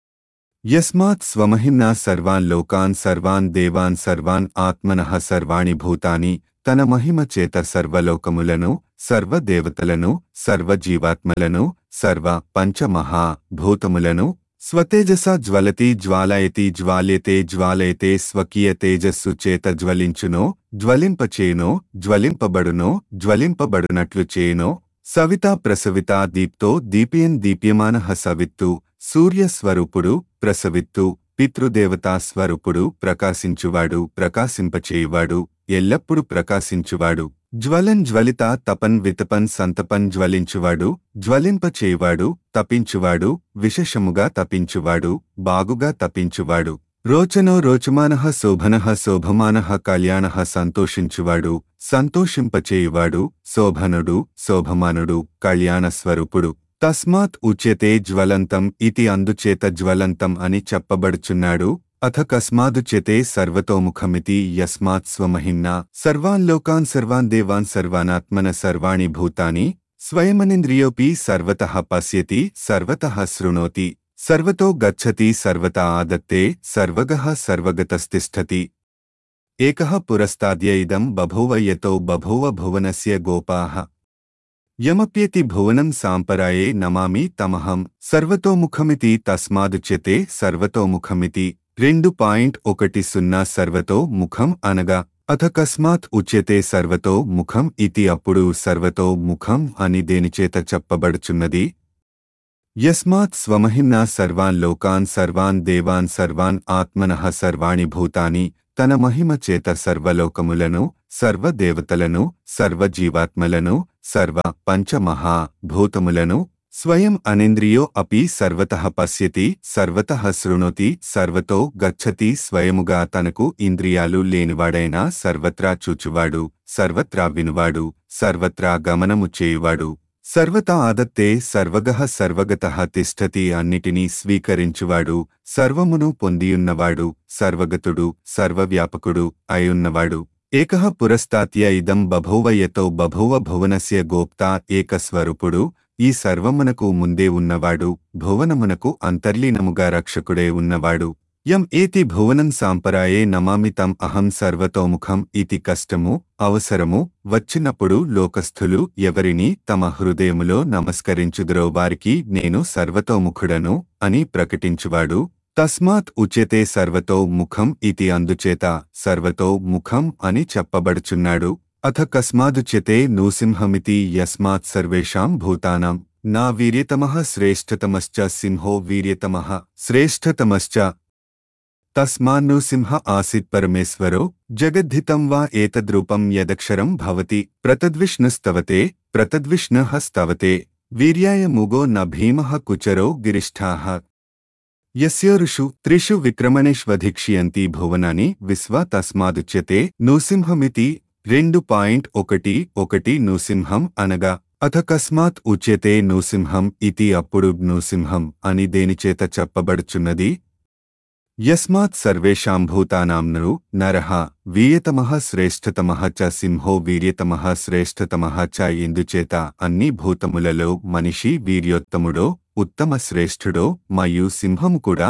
యస్మాత్ స్వమహిమ్నా సర్వాన్ లోకాన్ సర్వాన్ దేవాన్ సర్వాన్ ఆత్మనః సర్వాణి భూతాని తన మహిమ చేత సర్వలోకములను సర్వదేవతలను సర్వజీవాత్మలను సర్వ పంచమహా భూతములను స్వతేజస జ్వలతి జ్వాలయతి జ్వాల్యతే జ్వాలయతే స్వకీయ తేజస్సు చేత జ్వలించునో జ్వలింపచేయునో జ్వలింపబడునో జ్వలింపబడునట్లు చేయునో సవితా ప్రసవితా దీప్తో దీప్యన్ దీప్యమానః సవిత్తు సూర్యస్వరూపుడు ప్రసవిత్తు పితృదేవతా స్వరూపుడు ప్రకాశించువాడు ప్రకాశింపచేయువాడు ఎల్లప్పుడు ప్రకాశించువాడు జ్వలన్ జ్వలిత తపన్ వితపన్ సంతపన్ జ్వలించువాడు జ్వలింపచేయువాడు తపించువాడు విశేషముగా తపించువాడు బాగుగా తపించువాడు రోచనో రోచమానః శోభనః శోభమానః కళ్యాణః సంతోషించువాడు సంతోషింపచేయువాడు శోభనుడు శోభమానుడు కళ్యాణస్వరూపుడు తస్మాత్ ఉచ్యతే జ్వలంతం ఇతి అందుచేత జ్వలంతం అని చెప్పబడుచున్నాడు అథ కస్మాదుచ్యతే సర్వతోముఖమితి యస్మాత్ స్వమహిమ్నా సర్వాన్ లోకాన్ సర్వాన్ దేవాన్ సర్వానాత్మన సర్వాణి భూతాని స్వయమనింద్రియోపి సర్వతః పశ్యతి సర్వతః శృణోతి సర్వతో గచ్చతి సర్వత ఆదత్తే సర్వగః సర్వగతస్తిష్టతి ఏకః పురస్తాద్య ఇదం బభూవ యతో బభూవ భువనస్య గోపాః యమప్యేతి భువనం సాంపరాయే నమామి తమహం సర్వతోముఖమితి తస్మాదుచ్యతే సర్వతోముఖమితి రెండు పాయింట్ ఒకటి సున్నా సర్వతో ముఖం అనగా అథ కస్మాత్ ఉచ్యతే సర్వతో ముఖం ఇతి అప్పుడు సర్వతో ముఖం అని దేనిచేత చెప్పబడుచున్నది యస్మాత్ స్వమహిమ్నా సర్వాన్ లోకాన్ సర్వాన్ దేవాన్ సర్వాన్ ఆత్మనః సర్వాణి భూతాని తన మహిమ చేత సర్వలోకములను సర్వదేవతలను సర్వజీవాత్మలను సర్వ పంచమహా భూతములను స్వయం అనింద్రియో అపి సర్వతః పశ్యతి సర్వతః శృణోతి సర్వతో గచ్చతి స్వయముగా తనకు ఇంద్రియాలు లేనివాడైనా సర్వత్రా చూచువాడు సర్వత్రా వినువాడు సర్వత్రా గమనము చేయువాడు సర్వతా ఆదత్తే సర్వగః సర్వగతః తిష్టతి అన్నిటినీ స్వీకరించువాడు సర్వమును పొందియున్నవాడు సర్వగతుడు సర్వవ్యాపకుడు అయున్నవాడు ఏకః పురస్తాత్య ఇదం బభూవ యతో బభూవ భువనస్య గోప్తా ఏకస్వరూపుడు ఈ సర్వమునకు ముందే ఉన్నవాడు భువనమునకు అంతర్లీనముగా రక్షకుడే ఉన్నవాడు యం ఏతి భువనం సాంపరాయే నమామి తం అహం సర్వతోముఖం ఇతి కష్టము అవసరము వచ్చినప్పుడు లోకస్థులు ఎవరిని తమ హృదయములో నమస్కరించుదురో వారికి నేను సర్వతోముఖుడను అని ప్రకటించువాడు తస్మాత్ ఉచ్యతే సర్వతో ముఖం ఇతి అందుచేత సర్వతో ముఖం అని చెప్పబడుచున్నాడు అథ కస్మాదుచ్యతే నూసింహమితి యస్మాత్ సర్వేషాం భూతానాం నా వీర్యతమః శ్రేష్ఠతమశ్చ సింహో వీర్యతమః శ్రేష్ఠతమశ్చ తస్మాన్ను సింహ ఆసిత్ పరమేశ్వరో జగద్ధితం వా ఏతద్రూపం యదక్షరం భవతి ప్రతద్విష్ణుస్తవతే ప్రతద్విష్ణుః స్తవతే వీర్యాయ ముగో న భీమః కుచరో గిరిష్ఠాః యస్యోరుషు త్రిషు విక్రమణేష్వధిక్ష్యంతి భువనాని విశ్వ తస్మాదుచ్యతే నృసింహమితి రెండు పాయింట్ ఒకటి ఒకటి నృసింహం అనగా అథ కస్మాత్ ఉచ్యతే నృసింహం ఇతి అప్పుడు నృసింహం అని దేనిచేత చెప్పబడుచున్నది యస్మాత్ సర్వేషాం భూతానాం నృ నరః వీయతమః శ్రేష్ఠతమః చ సింహో వీర్యతమః శ్రేష్ఠతమః చ ఇందుచేత అన్ని భూతములలో మనిషి వీర్యోత్తముడో ఉత్తమ శ్రేష్ఠుడో మరియు సింహము కూడా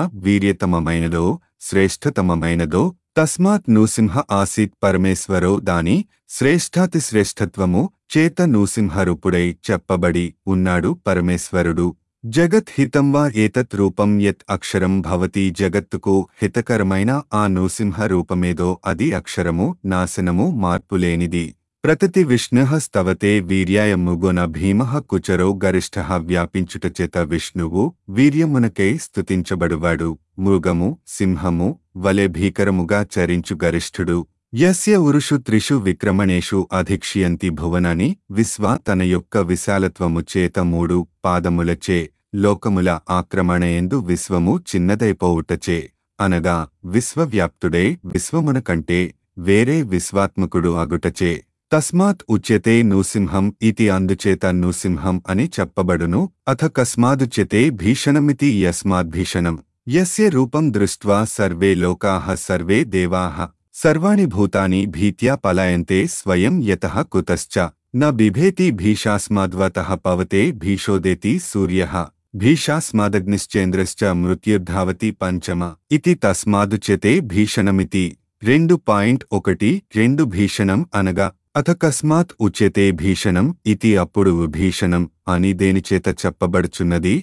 వీర్యతమమైనదో శ్రేష్ఠతమమైనదో తస్మాత్ నృసింహ ఆసీత్ పరమేశ్వరో దాని శ్రేష్ఠాతి శ్రేష్ఠత్వము చేత నూసింహరూపుడై చెప్పబడి ఉన్నాడు పరమేశ్వరుడు జగత్ హితం వా ఏతత్ రూపం యత్ అక్షరం భవతి జగత్తుకు హితకరమైన ఆ నృసింహ రూపమేదో అది అక్షరము నాశనము మార్పులేనిది ప్రతతి విష్ణు స్తవతే వీర్యాయ ముగున భీమ కుచరో గరిష్ఠ వ్యాపించుటచేత విష్ణువు వీర్యమునకై స్తుతించబడువాడు మృగము సింహము వలె భీకరముగా చరించు గరిష్ఠుడు యస్య ఉరుషు త్రిషు విక్రమణేషు అధిక్ష్యంతి భువనని విశ్వ తన యొక్క విశాలత్వము చేత మూడు పాదములచే లోకముల ఆక్రమణయందు విశ్వము చిన్నదైపోవుటచే అనగా విశ్వవ్యాప్తుడే విశ్వమున కంటే వేరే విశ్వాత్మకుడు అగుటచే తస్మాత్ ఉచ్యతే నృసింహం ఇతి అందుచేత నృసింహం అని చెప్పబడును అథ కస్మాదుచ్యతే భీషణమితి యస్మాద్భీషణం యస్య రూపం దృష్ట్వా సర్వే లోకాః సర్వే దేవాః సర్వాణి భూతాని భీత్యా పలాయంతే స్వయం యతః కుతశ్చ న బిభేతి భీషాస్మాద్వతః పవతే భీషోదేతి సూర్యః భీషాస్మాదగ్నిశ్చేంద్రశ్చ మృత్యుర్ధావతి పంచమ ఇతి తస్మాదుచ్యతే భీషణమితి రెండు పాయింట్ ఒకటి రెండు భీషణం అనగా అథ కస్మాత్ ఉచ్యతే భీషణం ఇతి అప్పుడు భీషణం అని దేనిచేత చెప్పబడుచున్నది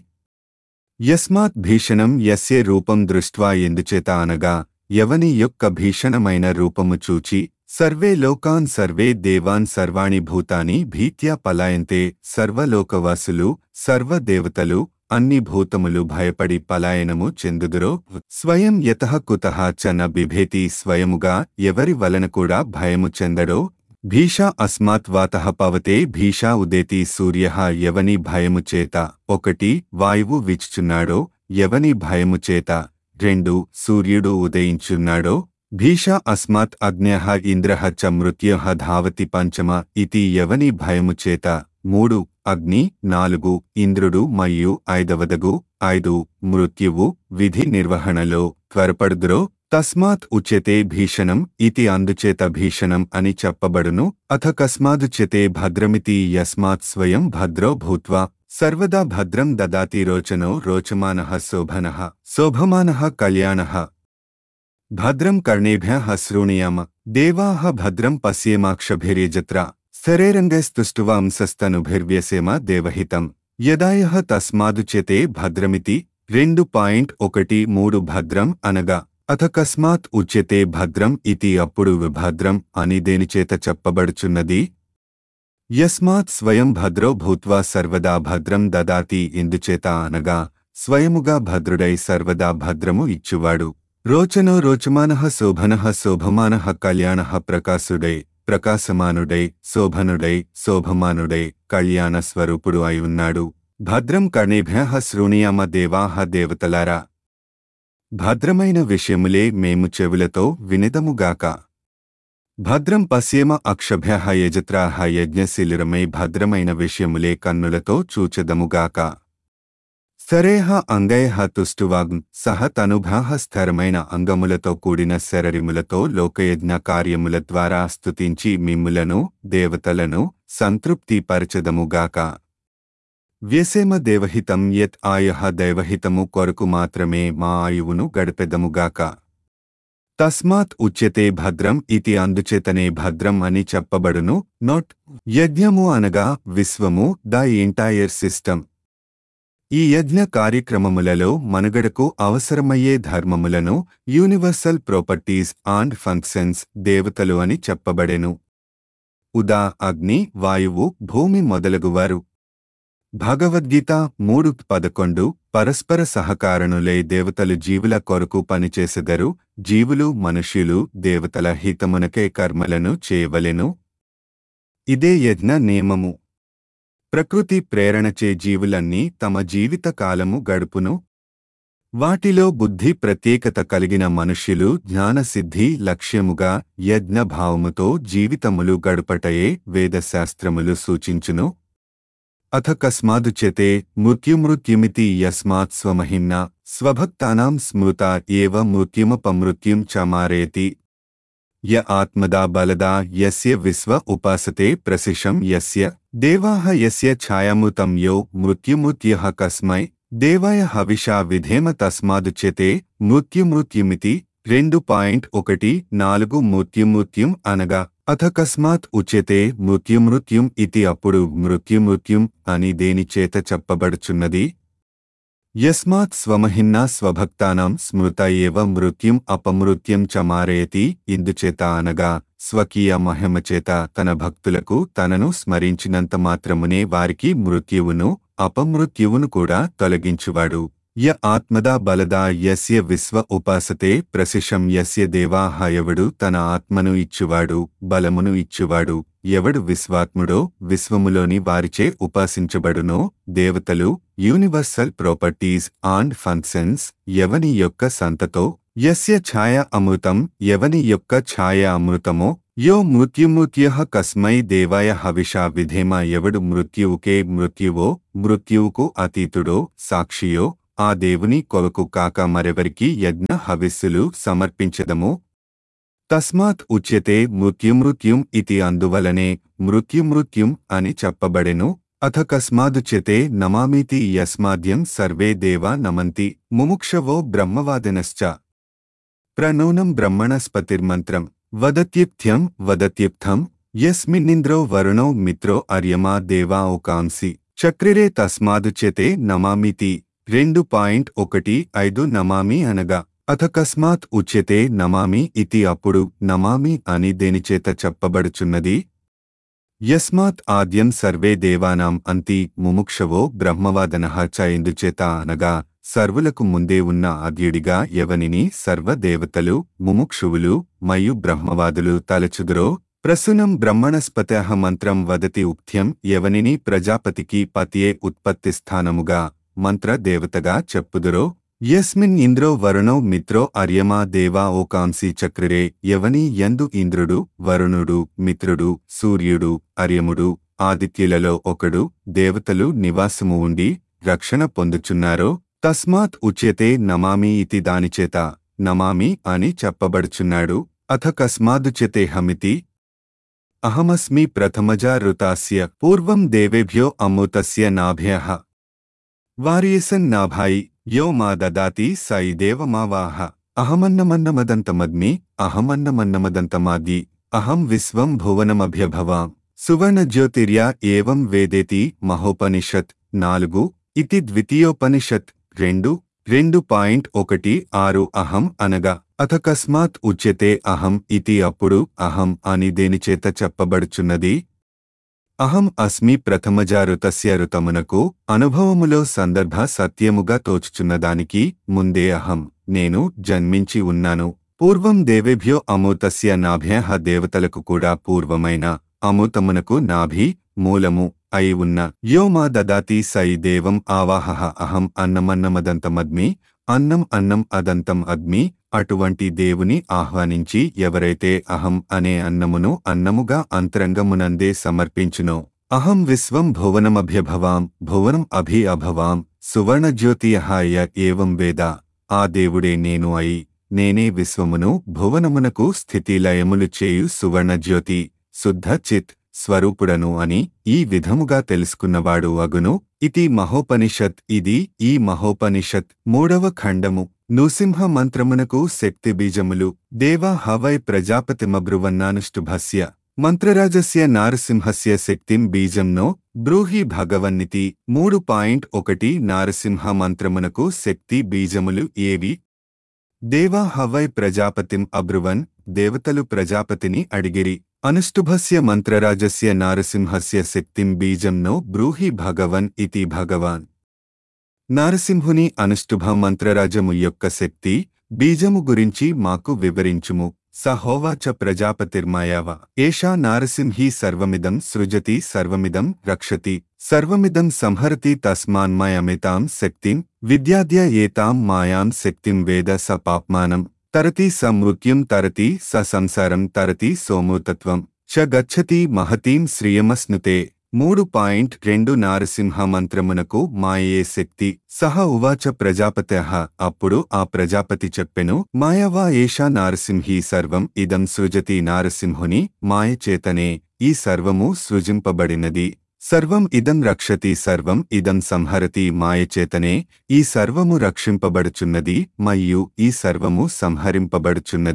యస్మాత్ భీషణం యస్య రూపం దృష్ట్వా ఎందుచేత అనగా ఎవని యొక్క భీషణమైన రూపము చూచి సర్వే లోకాన్ సర్వే దేవాన్ సర్వాణి భూతాని భీత్యా పలాయంతే సర్వలోకవాసులు సర్వదేవతలు అన్ని భూతములు భయపడి పలాయనము చెందుదురో స్వయం యతః కుతః చ న బిభేతి స్వయముగా ఎవరి వలన కూడా భయము చెందడో భీషా అస్మాత్ వాతః పవతే భీషా ఉదేతి సూర్య ఎవని భయము చేత ఒకటి వాయువు విచ్చుచున్నాడో ఎవని భయము చేత రెండు సూర్యుడు ఉదయించున్నాడో భీషా అస్మాత్ అగ్న్యః ఇంద్రః చ మృత్యః ధావతి పంచమ ఇతి ఎవని భయము చేత మూడు అగ్ని నాలుగు ఇంద్రుడు మరియు ఐదవదగు ఐదు మృత్యువు విధి నిర్వహణలో త్వరపడుదురో తస్మాత్ ఉచ్యతే భీషణం ఇతి అందుచేత భీషణం అని చెప్పబడును అథ కస్మాదుచ్యతే భద్రమితి యస్మాత్ స్వయం భద్రో భూత్వా సర్వదా భద్రం దదాతి రోచనో రోచమానః శోభనః శోభమానః కళ్యాణః భద్రం కర్ణేభ్యः శృణుయామ దేవాः భద్రం పశ్యేమాక్షభిర్యజత్ర స్థరేరంగైస్తుష్టువాంసస్తనుభిర్వ్యసేమ దేవహితం యదాయః తస్మాదుచ్యతే భద్రమితి రెండు పాయింట్ ఒకటి మూడు భద్రం అనగా అథ కస్మాత్ ఉచ్యతే భద్రం ఇతి అప్పుడు విభద్రం అని దేనిచేత చెప్పబడుచున్నది యస్మాత్ స్వయం భద్రో భూత్వా సర్వదా భద్రం దదాతి ఎందుచేత అనగా స్వయముగా భద్రుడై సర్వదా భద్రము ఇచ్చువాడు రోచనో రోచమానః శోభనః శోభమానః కళ్యాణః ప్రకాశుడై ప్రకాశమానుడై శోభనుడై శోభమానుడై కళ్యాణ స్వరూపుడు అయి ఉన్నాడు భద్రం కణేభ్యః శృణుయామ దేవాహ దేవతలారా భద్రమైన విషయములే మేము చెవులతో వినిదముగాక భద్రం పశ్యేమ అక్షభ్య యజత్రాహ యజ్ఞశిలిరమై భద్రమైన విషయములే కన్నులతో చూచెదముగాక స్థరేహ అంగైహ తుష్టువాగ్ సహ తనుభాహ స్థిరమైన అంగములతో కూడిన శరరిములతో లోకయజ్ఞ కార్యముల ద్వారా స్తుతించి మిమ్ములను దేవతలను సంతృప్తిపరచదముగాక వ్యసేమ దేవహితం యత్ ఆయః దైవహితము కొరకు మాత్రమే మా ఆయువును గడిపెదముగాక తస్మాత్ ఉచ్యతే భద్రం ఇతి అందుచేతనే భద్రం అని చెప్పబడును నోట్ యజ్ఞము అనగా విశ్వము ద ఎంటైర్ సిస్టమ్ ఈ యజ్ఞ కార్యక్రమములలో మనుగడకు అవసరమయ్యే ధర్మములను యూనివర్సల్ ప్రాపర్టీస్ అండ్ ఫంక్షన్స్ దేవతలు అని చెప్పబడెను ఉదా అగ్ని వాయువు భూమి మొదలగువారు భగవద్గీత మూడు పదకొండు పరస్పర సహకారణులై దేవతలు జీవుల కొరకు పనిచేసెదరు జీవులు మనుష్యులు దేవతల హితమునకే కర్మలను చేయవలెను ఇదే యజ్ఞ నియమము ప్రకృతి ప్రేరణచే జీవులన్నీ తమ జీవిత కాలము గడుపును వాటిలో బుద్ధి ప్రత్యేకత కలిగిన మనుష్యులు జ్ఞానసిద్ధి లక్ష్యముగా యజ్ఞభావముతో జీవితములు గడుపటయే వేదశాస్త్రములు సూచించును అథ కస్మాదుచ్యతే మృత్యుమృత్యుమితి యస్మాత్ స్వమహిమ్నా స్వభక్తానాం స్మృత ఏవ మృత్యుమపమృత్యుం చ మారయతి య ఆత్మదా బలదా యస్య విశ్వ ఉపాసతే ప్రసిషం యస్య దేవాః యస్య ఛాయామృతం యో మృత్యుమృత్యః కస్మై దేవాయ హవిషా విధేమ తస్మాదుచ్యతే మృత్యుమృత్యుమితి రెండు పాయింట్ ఒకటి నాలుగు మృత్యుమృత్యుం అనగా అథ కస్మాత్ ఉచ్యతే మృత్యుమృత్యుం ఇతి అప్పుడు మృత్యుమృత్యుం అని దేని చేత చెప్పబడుచున్నది యస్మాత్ స్వమహిన్నా స్వభక్తానాం స్మృత ఏవ మృత్యుం అపమృత్యం చ మారయతి ఇందుచేత అనగా స్వకీయ మహిమచేత తన భక్తులకు తనను స్మరించినంత మాత్రమునే వారికి మృత్యువును అపమృత్యువును కూడా తొలగించువాడు య ఆత్మదా బలదా యస్య విశ్వ ఉపాసతే ప్రశిషం యస్య దేవాహ ఎవడు తన ఆత్మను ఇచ్చువాడు బలమును ఇచ్చువాడు ఎవడు విశ్వాత్ముడో విశ్వములోని వారిచే ఉపాసించబడునో దేవతలు యూనివర్సల్ ప్రాపర్టీస్ అండ్ ఫంక్షన్స్ ఎవని యొక్క సంతతో యస్య ఛాయ అమృతం ఎవని యొక్క ఛాయ అమృతమో యో మృత్యుమృత్య కస్మై దేవాయ హవిషా విధేమ ఎవడు మృత్యువుకే మృత్యువో మృత్యువుకు అతీతుడో సాక్షియో ఆ దేవుని కొరకు కాక మరెవరికి యజ్ఞ హవిస్సులు సమర్పించదము తస్మాత్ ఉచ్యతే మృత్యుమృత్యుం ఇతి అందువలనే మృత్యుమృత్యుం అని చెప్పబడెను అథ కస్మాదుచ్యతే నమామితి యస్మాద్యం సర్వే దేవా నమంతి ముముక్షవో బ్రహ్మవాదినశ్చ ప్రనూనం బ్రహ్మణస్పతిర్మంత్రం వదత్యుప్త్యం వదత్యుప్తం యస్మిన్నింద్రో వరుణో మిత్రో అర్యమా దేవా ఓకాంసి చక్రిరే తస్మాదుచ్యతే నమామితి రెండు పాయింట్ ఒకటి ఐదు నమామి అనగా అథకస్మాత్ ఉచ్యతే నమామి ఇతి అప్పుడు నమామి అని దేనిచేత చెప్పబడుచున్నది యస్మాత్ ఆద్యం సర్వే దేవానాం అంతి ముముక్షవో బ్రహ్మవాదనః చ ఇందుచేత అనగా సర్వులకు ముందే ఉన్న ఆద్యుడిగా ఎవనిని సర్వదేవతలు ముముక్షువులు మరియు బ్రహ్మవాదులు తలచుదురో ప్రసునం బ్రహ్మణస్పత మంత్రం వదతి ఉక్త్యం ఎవనిని ప్రజాపతికి పతియే ఉత్పత్తి స్థానముగా మంత్ర దేవతగా చెప్పుదురో యస్మిన్ ఇంద్రో వరుణో మిత్రో అర్యమా దేవా ఓకాంసి చక్రిరే ఎవని యందు ఇంద్రుడు వరుణుడు మిత్రుడు సూర్యుడు అర్యముడు ఆదిత్యులలో ఒకడు దేవతలు నివాసము ఉండి రక్షణ పొందుచున్నారో తస్మాత్ ఉచ్యతే నమామి ఇతి దానిచేత నమామి అని చెప్పబడుచున్నాడు అథ కస్మాదుచ్యతే హమితి అహమస్మి ప్రథమజా ఋతాస్య పూర్వం దేవేభ్యో అమృతస్య నాభ్యః వారియసన్ నాభాయి యో మా దదాతి స ఇదేవ మావాహ అహమన్నమన్నమదంతమద్మి అహమన్నమన్నమదంతమాది అహం విశ్వం భువనమభ్యభవాం సువర్ణజ్యోతిర్యా ఏవం వేదేతి మహోపనిషత్ నాలుగు ఇతి ద్వితీయోపనిషత్ రెండు రెండు పాయింట్ ఒకటి ఆరు అహం అనగా అథకస్మాత్ ఉచ్యతే అహం ఇతి అప్పుడు అహం అని దేనిచేత చెప్పబడుచున్నది అహం అస్మి ప్రథమజా ఋతస్య ఋతమునకు అనుభవములో సందర్భ సత్యముగా తోచుచున్నదానికి ముందే అహం నేను జన్మించి ఉన్నాను పూర్వం దేవేభ్యో అమూతస్య నాభ్యః దేవతలకు కూడా పూర్వమైన అమూతమునకు నాభి మూలము అయి ఉన్న యో మా దదాతి సై దేవం ఆవాహ అహం అన్నమన్నమదంతమద్మి అన్నం అన్నం అదంతం అద్మి అటువంటి దేవుని ఆహ్వానించి ఎవరైతే అహం అనే అన్నమును అన్నముగా అంతరంగమునందే సమర్పించునో అహం విశ్వం భువనమభ్యభవాం భువనం అభి అభవాం సువర్ణజ్యోతియహాయ ఏవం వేద ఆ దేవుడే నేను అయి నేనే విశ్వమును భువనమునకు స్థితిలయములు చేయు సువర్ణజ్యోతి శుద్ధ చిత్ స్వరూపుడను అని ఈ విధముగా తెలుసుకున్నవాడు అగును ఇది మహోపనిషత్ ఇది ఈ మహోపనిషత్ మూడవ ఖండము నృసింహ మంత్రమునకు శక్తి బీజములు దేవా హవై ప్రజాపతిమబ్రువన్నానుష్టుభస్య మంత్రరాజస్య నారసింహస్య శక్తిం బీజంనో బ్రూహి భగవన్నితి మూడు పాయింట్ ఒకటి నారసింహ మంత్రమునకు శక్తి బీజములు ఏవి దేవా హవై ప్రజాపతిం అబ్రువన్ దేవతలు ప్రజాపతిని అడిగిరి అనుష్టుభస్య మంత్రరాజస్య నారసింహస్య శక్తిం బీజంనో బ్రూహి భగవన్ ఇతి భగవాన్ నారసింహుని అనుష్టుభ మంత్రరాజము యొక్క శక్తి బీజము గురించి మాకు వివరించుము సహోవాచ ప్రజాపతిర్మాయావ ఏషా నారసింహీ సర్వమిదం సృజతి సర్వమిదం రక్షతి సర్వమిదం సంహరతి తస్మాన్మయమితాం శక్తిం విద్యాద్య ఏతాం మాయాం శక్తిం వేద స పాప్మానం తరతి స మృత్యుం తరతి స సంసారం తరతి సోమూతత్వం చ గచ్చతి మహతీం శ్రియమస్నుతే మూడు పాయింట్ రెండు నారసింహ మంత్రమునకు మాయే శక్తి సహ ఉవాచ ప్రజాపత అప్పుడు ఆ ప్రజాపతి చెప్పెను మాయవా ఏషా నారసింహి సర్వం ఇదం సృజతి నారసింహుని మాయ చేతనే ఈ సర్వము సృజింపబడినది సర్వం ఇదం రక్షతి సర్వం ఇదం సంహరతి మాయచేతనే ఈ సర్వము రక్షింపబడుచున్నది మరియు ఈ సర్వము సంహరింపబడుచున్నది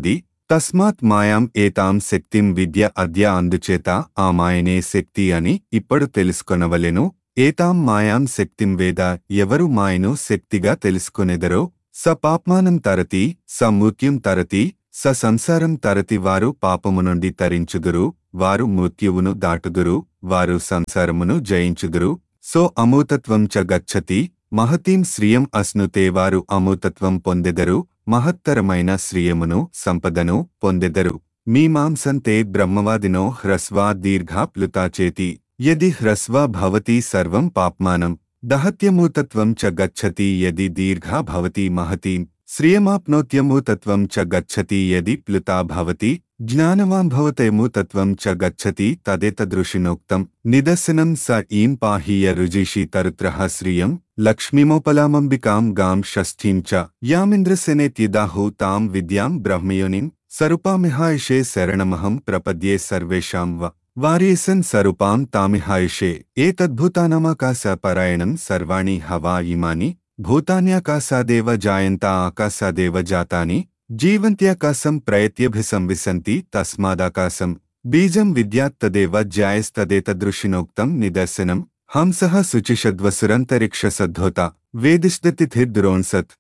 తస్మాత్ మాయాం ఏతాం శక్తిం విద్య అద్య అందుచేత ఆ మాయనే శక్తి అని ఇప్పుడు తెలుసుకొనవలెను ఏతాం మాయాం శక్తిం వేద ఎవరు మాయను శక్తిగా తెలుసుకొనెదరో స పాప్మానం తరతి స మృత్యుం తరతి స సంసారం తరతి వారు పాపము నుండి తరించుదురు వారు మృత్యువును దాటుదురు వారు సంసారమును జయించుదురు సో అమూతత్వం చ గచ్చతి మహతీం శ్రియం అస్నుతే వారు అమూతత్వం పొందెదరు మహత్తరమైన శ్రియమును సంపదను పొందెదరు మీమాంసంతే బ్రహ్మవాదినో హ్రస్వా దీర్ఘా ప్లుతా చేతి యది హ్రస్వా భవతి సర్వం పాప్మానం దహత్యమూతత్వం చ గచ్చతి యది దీర్ఘా భవతి మహతీం శ్రియమాప్నోత్యమూతత్వం చ గచ్చతి యది ప్లుతా భవతి జ్ఞానవాన్ భవతేమూతత్వం చ గచ్చతి తదేతదృషినోక్తం నిదర్శనం స ఈం పాహీయ రుజిషి తరుత్రః శ్రియం లక్ష్మీమోపలామంబికాం గాం షష్ఠీం చ యామింద్రసేనేత్యదాహు తాం విద్యాం బ్రహ్మయోనిం సరుపామిహాయిషే శరణమహం ప్రపద్యే సర్వేషాం వ వార్యేసన్ సరుపాం తామిహాయిషే ఏతద్భూతానామాకాశ పరాయణం సర్వాణి హవా ఇమాని భూతాన్యాకాశాదేవ జాయంతా ఆకాశాదేవ జాతాని జీవంత్యాకాశం ప్రయత్యభిసంవిశంతి తస్మాదాకాశం బీజం విద్యాత్తదేవ జ్యాయస్తదేతదృషినోక్తం నిదర్శనం హంసః శుచిషద్వసురంతరిక్షసద్ధోత వేదిష్దతిథిర్దురోన్సత్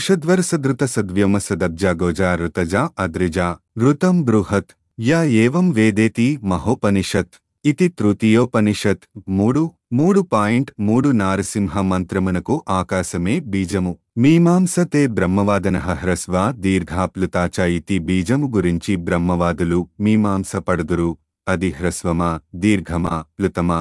నుషద్వరసదృతసద్వ్యోమసదబ్జాగోజా ఋతజా అద్రిజా ఋతం బృహత్ యా ఏవం వేదేతి మహోపనిషత్ ఇతి తృతీయోపనిషత్ మూడు మూడు పాయింట్ మూడు నారసింహ మంత్రమునకు ఆకాశమే బీజము మీమాంసతే బ్రహ్మవాదన హ్రస్వ దీర్ఘాప్లుతాచ ఇతి బీజము గురించి బ్రహ్మవాదులు మీమాంస పడుదురు అది హ్రస్వమా దీర్ఘమా ప్లుతమా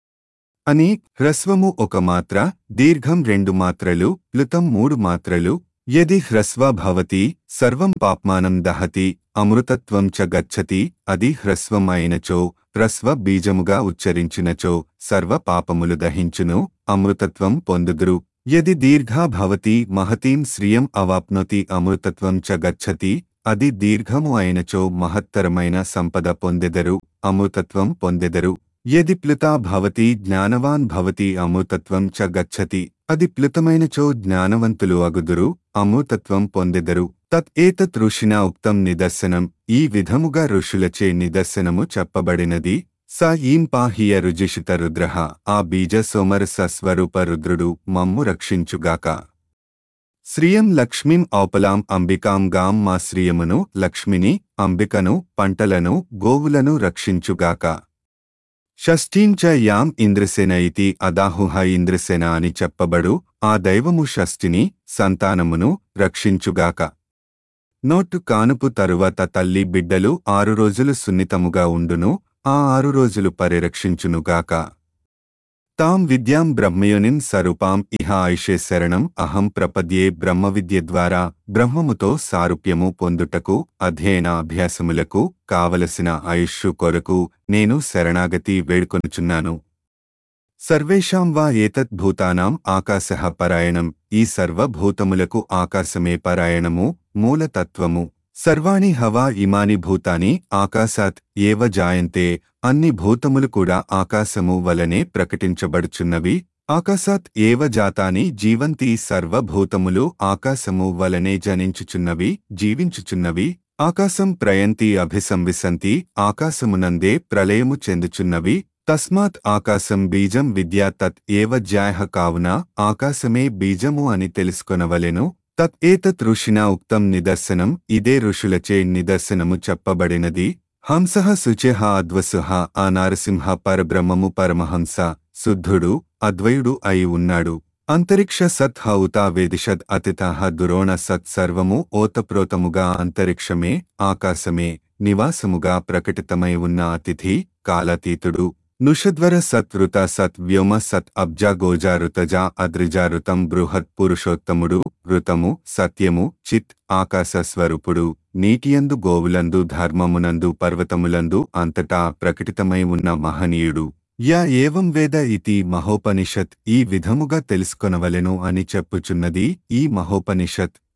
అని హ్రస్వము ఒక మాత్ర దీర్ఘం రెండు మాత్రలు ప్లుతం మూడు మాత్రలు యది హ్రస్వ భవతి సర్వం పాప్మానం దహతి అమృతత్వం చ గచ్చతి అది హ్రస్వం అయినచో హ్రస్వ బీజముగా ఉచ్చరించినచో సర్వ పాపములు దహించును అమృతత్వం పొందుదురు యది దీర్ఘా భవతి మహతీం శ్రియం అవాప్నోతి అమృతత్వం చ గచ్చతి అది దీర్ఘము అయినచో మహత్తరమైన సంపద పొందెదరు అమృతత్వం పొందెదరు యది ప్లుతా భవతి జ్ఞానవాన్ భవతి అమృతత్వం చ గచ్చతి అది ప్లుతమైనచో జ్ఞానవంతులు అగుదురు అమృతత్వం పొందెదరు తత్ ఏతత్ ఋషినా ఉక్తం నిదర్శనం ఈ విధముగా ఋషులచే నిదర్శనము చెప్పబడినది స ఈం పాహియ రుజిషిత రుద్రః ఆ బీజ సోమరస స్వరూప రుద్రుడు మమ్ము రక్షించుగాక శ్రియం లక్ష్మీం ఔపలాం అంబికాం గాం మా శ్రియమును లక్ష్మిని అంబికను పంటలను గోవులను రక్షించుగాక షష్ఠీం చ యాం ఇంద్రసేన ఇతి అదాహుహ ఇంద్రసేన అని చెప్పబడు ఆ దైవము షష్ఠిని సంతానమును రక్షించుగాక నోటు కానుపు తరువాత తల్లి బిడ్డలు ఆరు రోజులు సున్నితముగా ఉండును ఆ ఆరు రోజులు పరిరక్షించునుగాక తాం విద్యాం బ్రహ్మయోనిం సరూపాం ఇహ ఆయుషే శరణం అహం ప్రపద్యే బ్రహ్మ విద్య ద్వారా బ్రహ్మముతో సారూప్యము పొందుటకు అధ్యయన అభ్యాసములకు కావలసిన ఆయుష్షు కొరకు నేను శరణాగతి వేడుకొనుచున్నాను సర్వేషాం వా ఏతత్ భూతానాం ఆకాశః పరాయణం ఈ సర్వభూతములకు ఆకాశమే పరాయణము మూలతత్వము సర్వాణి హవా ఇమాని భూతాని ఆకాశాత్ ఏవ జాయంతే అన్ని భూతములు కూడా ఆకాశము వలనే ప్రకటించబడుచున్నవి ఆకాశాత్ ఏవ జాతాని జీవంతి సర్వభూతములు ఆకాశము వలనే జనించుచున్నవి జీవించుచున్నవి ఆకాశం ప్రయంతి అభిసంవిసంతి ఆకాశమునందే ప్రళయము చెందుచున్నవి తస్మాత్ ఆకాశం బీజం విద్యా తత్ ఏవ జ్యాయ కావున ఆకాశమే బీజము అని తెలుసుకొనవలెను తత్ ఏతత్ ఋషినా ఉక్తం నిదర్శనం ఇదే ఋషులచే నిదర్శనము చెప్పబడినది హంసః శుచిః అద్వసుః ఆ నారసింహ పరబ్రహ్మము పరమహంస శుద్ధుడు అద్వయుడు అయి ఉన్నాడు అంతరిక్ష సత్ హౌతా వేదిషద్ అతిథః దురోణ సత్ సర్వము ఓతప్రోతముగా అంతరిక్షమే ఆకాశమే నివాసముగా ప్రకటితమై ఉన్న అతిథి కాలాతీతుడు నుషద్వర సత్ వృత సత్ వ్యోమ సత్ అబ్జా గోజా ఋతజా అద్రిజా ఋతం బృహత్ పురుషోత్తముడు ఋతము సత్యము చిత్ ఆకాశ స్వరూపుడు నీటియందు గోవులందు ధర్మమునందు పర్వతములందు అంతటా ప్రకటితమై ఉన్న మహనీయుడు యా ఏవం వేద ఇతి మహోపనిషత్ ఈ విధముగా తెలుసుకొనవలెను అని చెప్పుచున్నది ఈ మహోపనిషత్